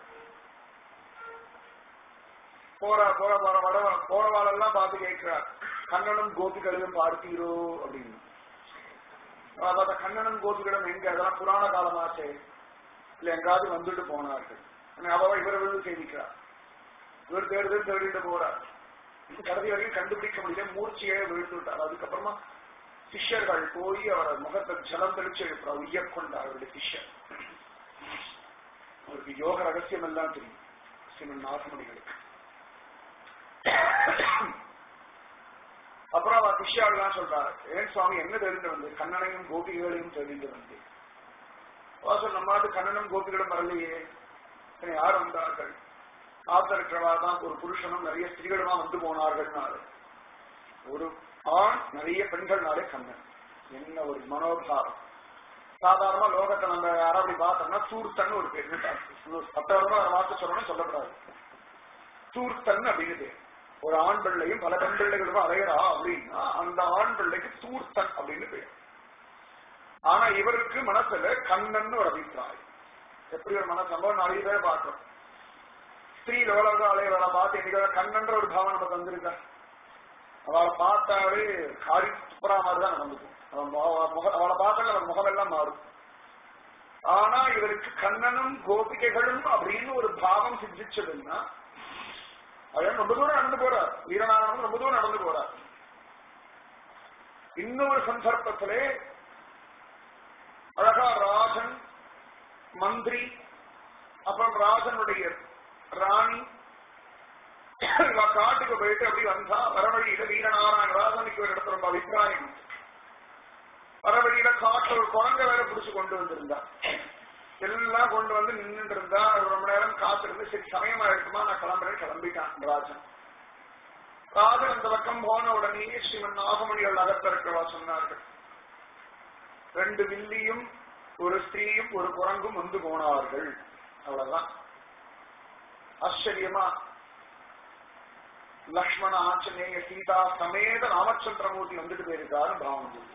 போற போற போற வட போறவாளெல்லாம் பார்த்து கேட்கிறார் கண்ணனும் கோபிகளும் பார்த்தீரோ அப்படின்னு அவ பார்த்தா கண்ணனும் கோபிகளும் எங்க அதெல்லாம் புராண காலமாச்சே இல்ல எங்காவது வந்துட்டு போனார்கள் ஆனா அவ இவரை விழுந்து சேமிக்கிறார் இவர் தேடுதல் தேடிட்டு போறார் கடைசி வரைக்கும் கண்டுபிடிக்க முடியல மூர்ச்சியே விழுந்து விட்டார் அதுக்கப்புறமா சிஷ்யர்கள் போய் அவரை முகத்தை ஜலம் தெளிச்சு எழுப்புறார் உய்யக்கொண்டார் அவருடைய சிஷ்யர் அவருக்கு யோக ரகசியம் எல்லாம் தெரியும் சிவன் நாசமணிகளுக்கு அப்புறம் அவர் சிஷ்யாவெல்லாம் சொல்றாரு ஏன் சுவாமி என்ன தெரிந்து வந்து கண்ணனையும் கோபிகளையும் தெரிந்து வந்து வாசல் நம்மாட்டு கண்ணனும் கோபிகளும் வரலையே பின்ன யார் வந்தார்கள் ஆத்தர் இருக்கிறவா தான் ஒரு புருஷனும் நிறைய ஸ்திரீகளுமா வந்து போனார்கள் ஒரு ஆண் நிறைய பெண்கள்னாலே கண்ணன் என்ன ஒரு மனோபாவம் சாதாரணமா லோகத்தை நம்ம யாராவது அப்படி பார்த்தோம்னா தூர்த்தன் ஒரு பேர் சட்டவரமா வார்த்தை சொல்லணும்னு சொல்லக்கூடாது தூர்த்தன் அப்படின்னு பேர் ஒரு ஆண் பிள்ளையும் பல பெண் பிள்ளைகளும் அலையறா அப்படின்னா அந்த ஆண் பிள்ளைக்கு தூர்த்தன் அப்படின்னு பேர் ஆனா இவருக்கு மனசுல கண்ணன் ஒரு அபிப்பிராயம் எப்படி ஒரு மன சம்பவம் நிறைய பேர் பார்க்கிறோம் ஸ்திரீ லோலக அலையவளை பார்த்து இன்னைக்கு கண்ணன்ற ஒரு பாவம் நமக்கு வந்திருக்கா அவளை பார்த்தாவே காரி துப்புரா மாதிரிதான் நடந்துக்கும் அவளை பார்த்தாலே அவன் முகம் எல்லாம் மாறும் ஆனா இவருக்கு கண்ணனும் கோபிகைகளும் அப்படின்னு ஒரு பாவம் சித்திச்சதுன்னா அவன் ரொம்ப தூரம் நடந்து போறார் வீரநாராயணன் ரொம்ப தூரம் நடந்து போறார் இன்னொரு சந்தர்ப்பத்திலே அழகா ராஜன் மந்திரி அப்புறம் ராஜனுடைய ராணி காட்டுக்கு போயிட்டு அப்படி வந்தா வரவழியில வீரநாராயண ராஜனுக்கு ஒரு இடத்துல ரொம்ப அபிப்பிராயம் வரவழியில காட்டுல ஒரு குரங்க வேற பிடிச்சு கொண்டு வந்திருந்தா எல்லாம் கொண்டு வந்து நின்றுட்டு இருந்தா ரொம்ப நேரம் காத்திருந்து சரி சமயமா இருக்குமா நான் கிளம்புறேன் கிளம்பிட்டான் ராஜன் ராஜன் அந்த பக்கம் போன உடனே ஸ்ரீமன் நாகமணிகள் அகத்திருக்கிறவா சொன்னார்கள் ரெண்டு வில்லியும் ஒரு ஸ்திரீயும் ஒரு குரங்கும் வந்து போனார்கள் அவ்வளவுதான் ஆச்சரியமா லக்ஷ்மண ஆஞ்சநேய சீதா சமேத ராமச்சந்திரமூர்த்தி வந்துட்டு போயிருக்காரு பாவம் சொல்லி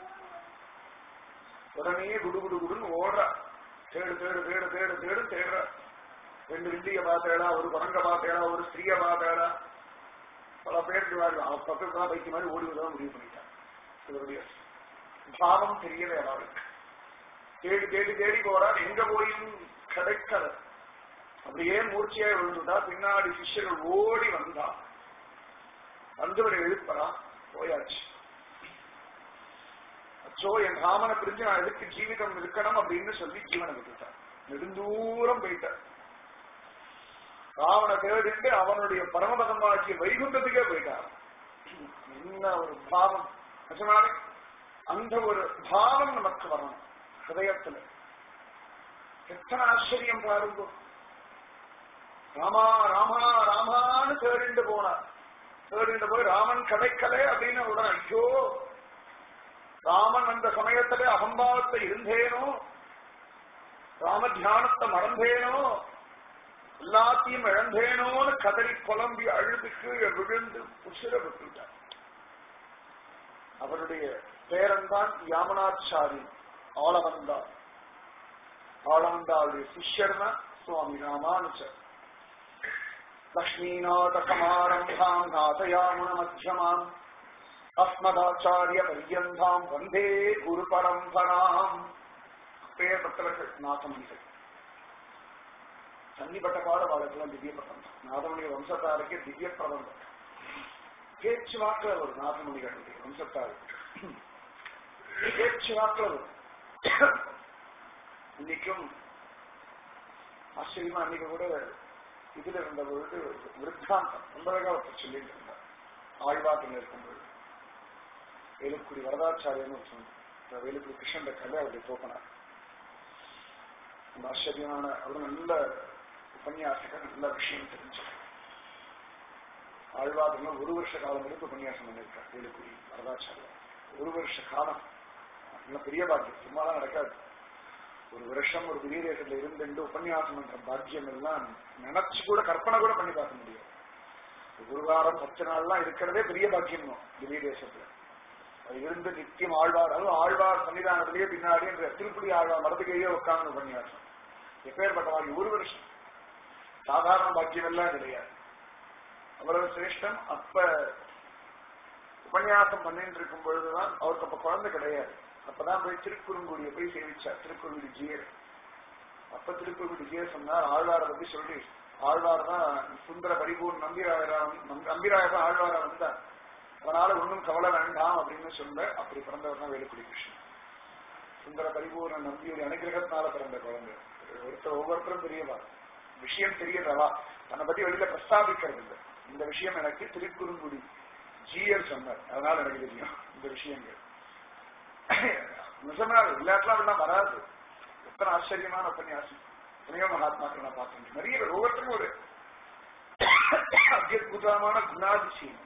உடனே குடு குடு குடுன்னு ஓடுற தேடு தேடு தேடு தேடு தேடு தேடுற ரெண்டு வில்லிய பார்த்தேடா ஒரு குரங்க பார்த்தேடா ஒரு ஸ்திரீய பார்த்தேடா பல பேருக்கு அவன் பக்கத்து தான் பைக்கு மாதிரி ஓடி விதான் முடிவு பண்ணிட்டான் இவருடைய பாவம் தெரியல அவருக்கு தேடி தேடி தேடி போறார் எங்க போயும் கிடைக்கல அப்படியே மூர்ச்சியா விழுந்துட்டா பின்னாடி சிஷ்யர்கள் ஓடி வந்தா வந்தவர் எழுப்பறா போயாச்சு அச்சோ என் ராமனை பிரிஞ்சு நான் எதுக்கு ஜீவிதம் இருக்கணும் அப்படின்னு சொல்லி ஜீவனை விட்டுட்டார் நெடுந்தூரம் போயிட்டார் ராவண தேடிட்டு அவனுடைய பரமபதமாகிய வைகுண்டத்துக்கே போயிட்டார் என்ன ஒரு பாவம் நிஜமாவே அந்த ஒரு பாவம் நமக்கு வரணும் ஹதயத்துல எத்தனை ஆச்சரியம் பாருங்க ராமா ராமா ராமான்னு தேடிண்டு போனார் தேடிண்டு போய் ராமன் கிடைக்கலே அப்படின்னு உடனே ஐயோ ராமன் அந்த சமயத்திலே அகம்பாவத்தை இருந்தேனோ ராம தியானத்தை மறந்தேனோ எல்லாத்தையும் இழந்தேனோன்னு கதறி புலம்பி அழுதுக்கு விழுந்து உசிர விட்டுட்டார் அவருடைய பேரன்தான் யாமனாச்சாரி ஆளவந்தார் ஆளவந்தாருடைய சிஷ்யர்னா சுவாமி ராமானுஜர் லக்ஷ்மீநாதகமாரம்பாம் நாதயாமுன மத்தியமாம் அஸ்மதாச்சாரிய பரியந்தாம் வந்தே குரு பரம்பராம் பேர்பட்டவர்கள் நாதமணிகள் தண்ணிப்பட்ட பாட வாழ்க்கெல்லாம் திவ்ய பிரபந்தம் நாதமணி வம்சத்தாருக்கே திவ்ய பிரபந்தம் பேச்சு வாக்கில் ஒரு நாதமணிகளுடைய வம்சத்தாருக்கு பேச்சு வாக்கில் ஒரு இன்னைக்கும் ஆச்சரியமா அன்னைக்கு கூட இதுல இருந்த பொழுது விருத்தாந்தம் ரொம்ப அழகா ஒருத்தர் சொல்லிட்டு இருந்தார் ஆழ்வாட்டில் இருக்கும் பொழுது வேலுக்குடி வரதாச்சாரியன்னு ஒரு சொன்னார் வேலுக்குடி கிருஷ்ணன் கதை அவருடைய தோப்பனார் அந்த ஆச்சரியமான அவர் நல்ல உபன்யாசகர் நல்ல விஷயம் தெரிஞ்சு ஆழ்வாதுல ஒரு வருஷ காலம் வரைக்கும் உபன்யாசம் பண்ணியிருக்கார் வேலுக்குடி வரதாச்சாரியர் ஒரு வருஷ காலம் நல்ல பெரிய பாக்கியம் சும்மாதான் நடக்காது ஒரு வருஷம் ஒரு திடீர் தேசத்துல இருந்து உபன்யாசம் பண்ற பாக்கியம் எல்லாம் நினைச்சு கூட கற்பனை கூட பண்ணி பார்க்க முடியாது ஒரு வாரம் பத்து நாள்லாம் இருக்கிறதே பெரிய பாக்கியம் தான் திடீர் தேசத்துல அது இருந்து நித்தியம் ஆழ்வார் அதுவும் ஆழ்வார் சன்னிதானத்திலேயே பின்னாடி இந்த திருப்பதி ஆழ்வார் மரத்துக்கையே உட்கார்ந்து உபன்யாசம் எப்பேற்பட்டவாள் ஒரு வருஷம் சாதாரண பாக்கியம் எல்லாம் கிடையாது அவ்வளவு சிரேஷ்டம் அப்ப உபன்யாசம் பண்ணிட்டு இருக்கும் பொழுதுதான் அவருக்கு அப்ப குழந்தை கிடையாது அப்பதான் போய் திருக்குறுங்குடிய போய் சேவிச்சார் திருக்குறுங்குடி ஜியர் அப்ப திருக்குறுங்குடி ஜியர் சொன்னார் ஆழ்வாரை பத்தி சொல்லி ஆழ்வார் தான் சுந்தர பரிபூர்ண நம்பிராயரா நம்பிராயர் தான் ஆழ்வாரா வந்தார் அதனால ஒன்றும் கவலை வேண்டாம் அப்படின்னு சொல்ல அப்படி பிறந்தவர் தான் வேலுக்குடி கிருஷ்ணன் சுந்தர பரிபூர்ண நம்பியுடைய அனுகிரகத்தினால பிறந்த குழந்தை ஒருத்தர் ஒவ்வொருத்தரும் தெரியவா விஷயம் தெரியறவா தன்னை பத்தி வெளியில பிரஸ்தாபிக்கிறது இல்லை இந்த விஷயம் எனக்கு திருக்குறுங்குடி ஜியர் சொன்னார் அதனால எனக்கு தெரியும் இந்த விஷயங்கள் நிஜமா எல்லாத்துலாம் அப்படிலாம் வராது எத்தனை ஆச்சரியமான உபன்யாசம் எத்தனையோ மகாத்மாக்கள் நான் பார்த்தேன் நிறைய பேர் ஒவ்வொருத்தரும் ஒரு அத்தியுதமான குணாதிசயம்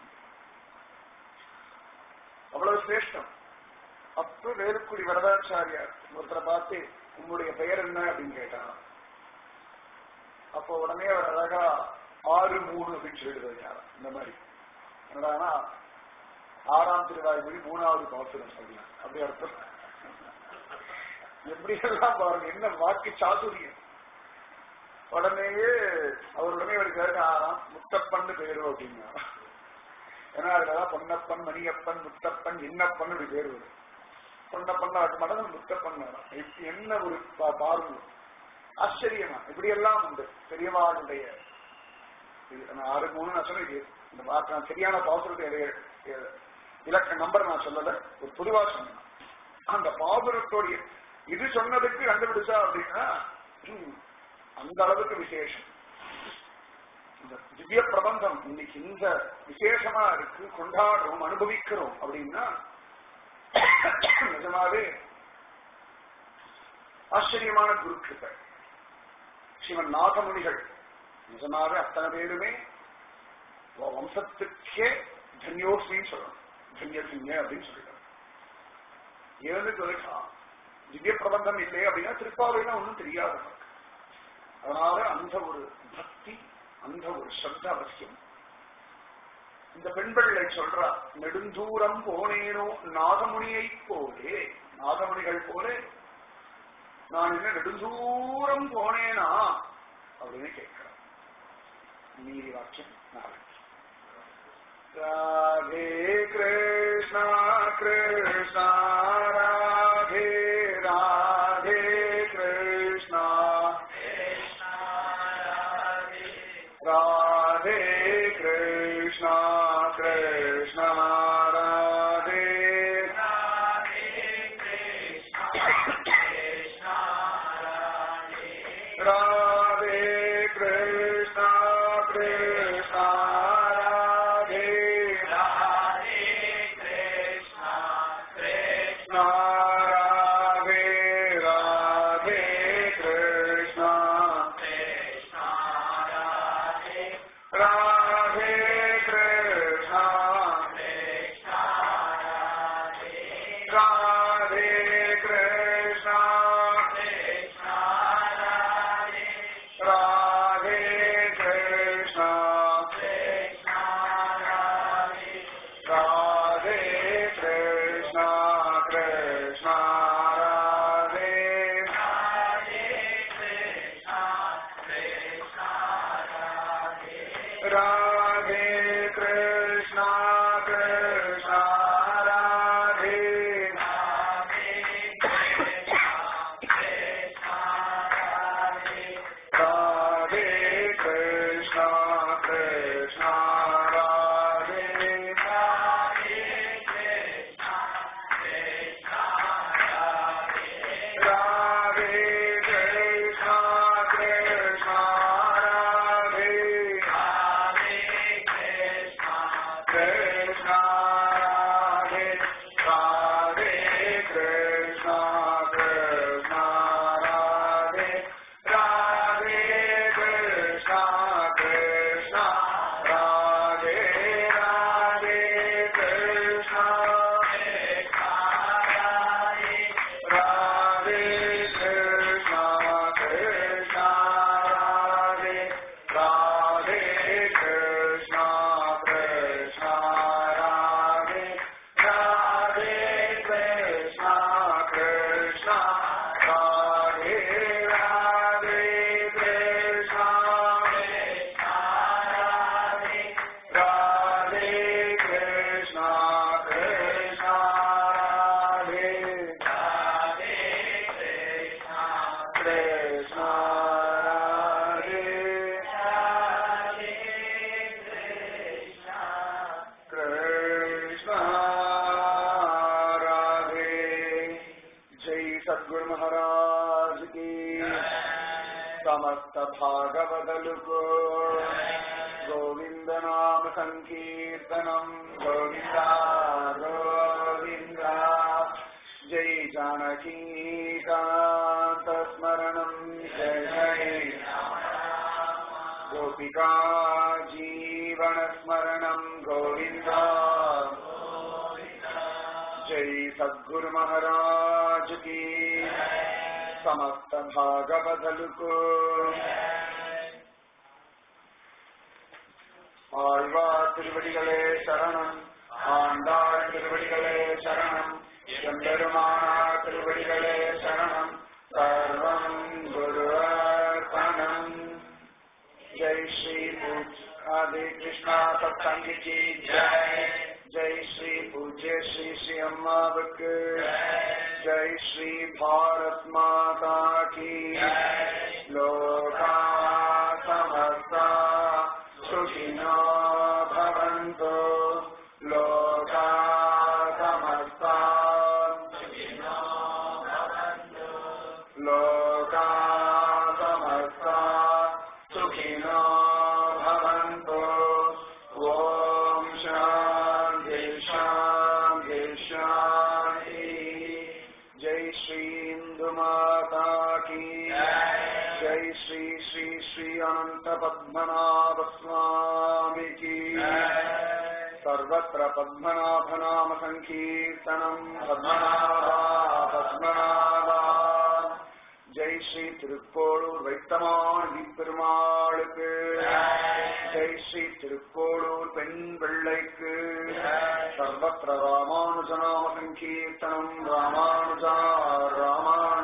அவ்வளவு சிரேஷ்டம் அப்ப வேலுக்குடி வரதாச்சாரியார் ஒருத்தரை பார்த்து உங்களுடைய பெயர் என்ன அப்படின்னு கேட்டாங்க அப்போ உடனே அவர் அழகா ஆறு மூணு அப்படின்னு சொல்லிட்டு வச்சார் இந்த மாதிரி என்னடானா ஆறாம் திருவாய்மொழி மூணாவது பாசுரம் சொல்லலாம் அப்படி அர்த்தம் எப்படி எல்லாம் பாருங்க என்ன வாக்கு சாதுரியம் உடனேயே அவர் உடனே ஒரு கேட்க ஆறாம் முத்தப்பன்னு பேரு அப்படின்னா ஏன்னா அதுலதான் பொன்னப்பன் மணியப்பன் முத்தப்பன் இன்னப்பன் இப்படி பேர் வரும் பொன்னப்பன் அது மடங்கு முத்தப்பன் இப்ப என்ன ஒரு பா- பாருங்க ஆச்சரியமா இப்படி எல்லாம் உண்டு பெரியவாளுடைய இது நான் ஆறு மூணு நான் சொன்னேன் இது இந்த வாக்கு நான் சரியான பாசுரத்தை இலக்க நம்பர் நான் சொல்லல ஒரு பொதுவா சொன்னேன் அந்த பாசுரத்தோடைய இது சொன்னதுக்கு கண்டுபிடிச்சா அப்படின்னா ம், அந்த அளவுக்கு விசேஷம் இந்த திவ்ய பிரபந்தம் இன்னைக்கு இந்த விசேஷமா இருக்கு கொண்டாடுறோம் அனுபவிக்கிறோம் அப்படின்னா நிஜமாவே ஆச்சரியமான குருக்கிருப்பை சிவன் நாகமுனிகள் நிஜமாவே அத்தனை பேருமே உன் வம்சத்துக்கே தன்யோஸ்மின்னு சொல்லணும் தன்யசிங்க அப்படின்னு சொல்லிடுறாங்க ஏன்னு சொல்லிட்டா திவ்ய பிரபந்தம் இல்லை அப்படின்னா திருப்பாவைனா ஒன்றும் தெரியாது நமக்கு அதனால அந்த ஒரு பக்தி அந்த ஒரு ஸ்ரத்த அவசியம் இந்த பெண் பிள்ளை சொல்றா நெடுந்தூரம் போனேனோ நாகமுனியை போலே நாகமுனிகள் போலே நான் என்ன நெடுந்தூரம் போனேனா அப்படின்னு கேட்கிறேன் நீதி வாக்கியம் நாளைக்கு ராதே கிருஷ்ணா கிருஷ்ணா ராதே ராதே கிருஷ்ணா ராதே கிருஷ்ணா கிருஷ்ணா ராதே ராதே கிருஷ்ணா கிருஷ்ணா ராதே கிருஷ்ணா ராதே ராதே கிருஷ்ணா ராதே கிருஷ்ணா ராதே கிருஷ்ணா ராதே கிருஷ்ணா ராதே கிருஷ்ணா கிருஷ்ணா ராதே ராதே கிருஷ்ணா கிருஷ்ணா ராதே ராதே கிருஷ்ணா கிருஷ்ணா ராதே ராதே கிருஷ்ணா கிருஷ்ணா ராதே கிருஷ்ணா ராதே ராதே கிருஷ்ணா கிருஷ்ணா ராதே ராதே கிருஷ்ணா கிருஷ்ணா ராதே राधे कृष्ण राधे जय सद्गुरु महाराज की समस्त भागवदलु को गोविंद नाम संकीर्तनम गोविंदा गोविंदा जय जानकी कांत स्मरणम जय जय गोपिका जीवन स्मरणम गोविंदा जय सद्गुरु महाराज की समस्त भागवदलु को ஆழ்வார் திருவடிகளே சரணம் ஆண்டாள் திருவடிகளே சரணம் எம்பெருமானார் திருவடிகளே சரணம் சர்வம் குருவர்பணம் ஜெய் ஸ்ரீ பூஜ் ஆதி கிருஷ்ணா சத்சங்கி கி ஜெய் ஜெய் ஸ்ரீ பூஜ்ய ஸ்ரீ ஸ்ரீ அம்மாவுக்கு ஜெய் ஸ்ரீ பாரத் மாதா கி லோகா சமஸ்தா सुखिनो भवन्तु लोका समस्ता लोका समस्ता सुखिनो भवन्तु ॐ शान्ति शान्ति शान्ति जय श्री इन्दुमाता की जय श्री श्री श्री अनंत पद्मनाभ स्वामी की सर्वत्र पद्मनाभ नाम संकीर्तनम पद्मनाभा पद्मनाभा जय श्री திருக்கோளூர் வைத்தமான் பெருமாளுக்கு ஜெய் ஸ்ரீ திருக்கோளூர் பெண் பிள்ளைக்கு சர்வத்திர ராமானுஜநாம சங்கீர்த்தனம் ராமானுஜா ராமா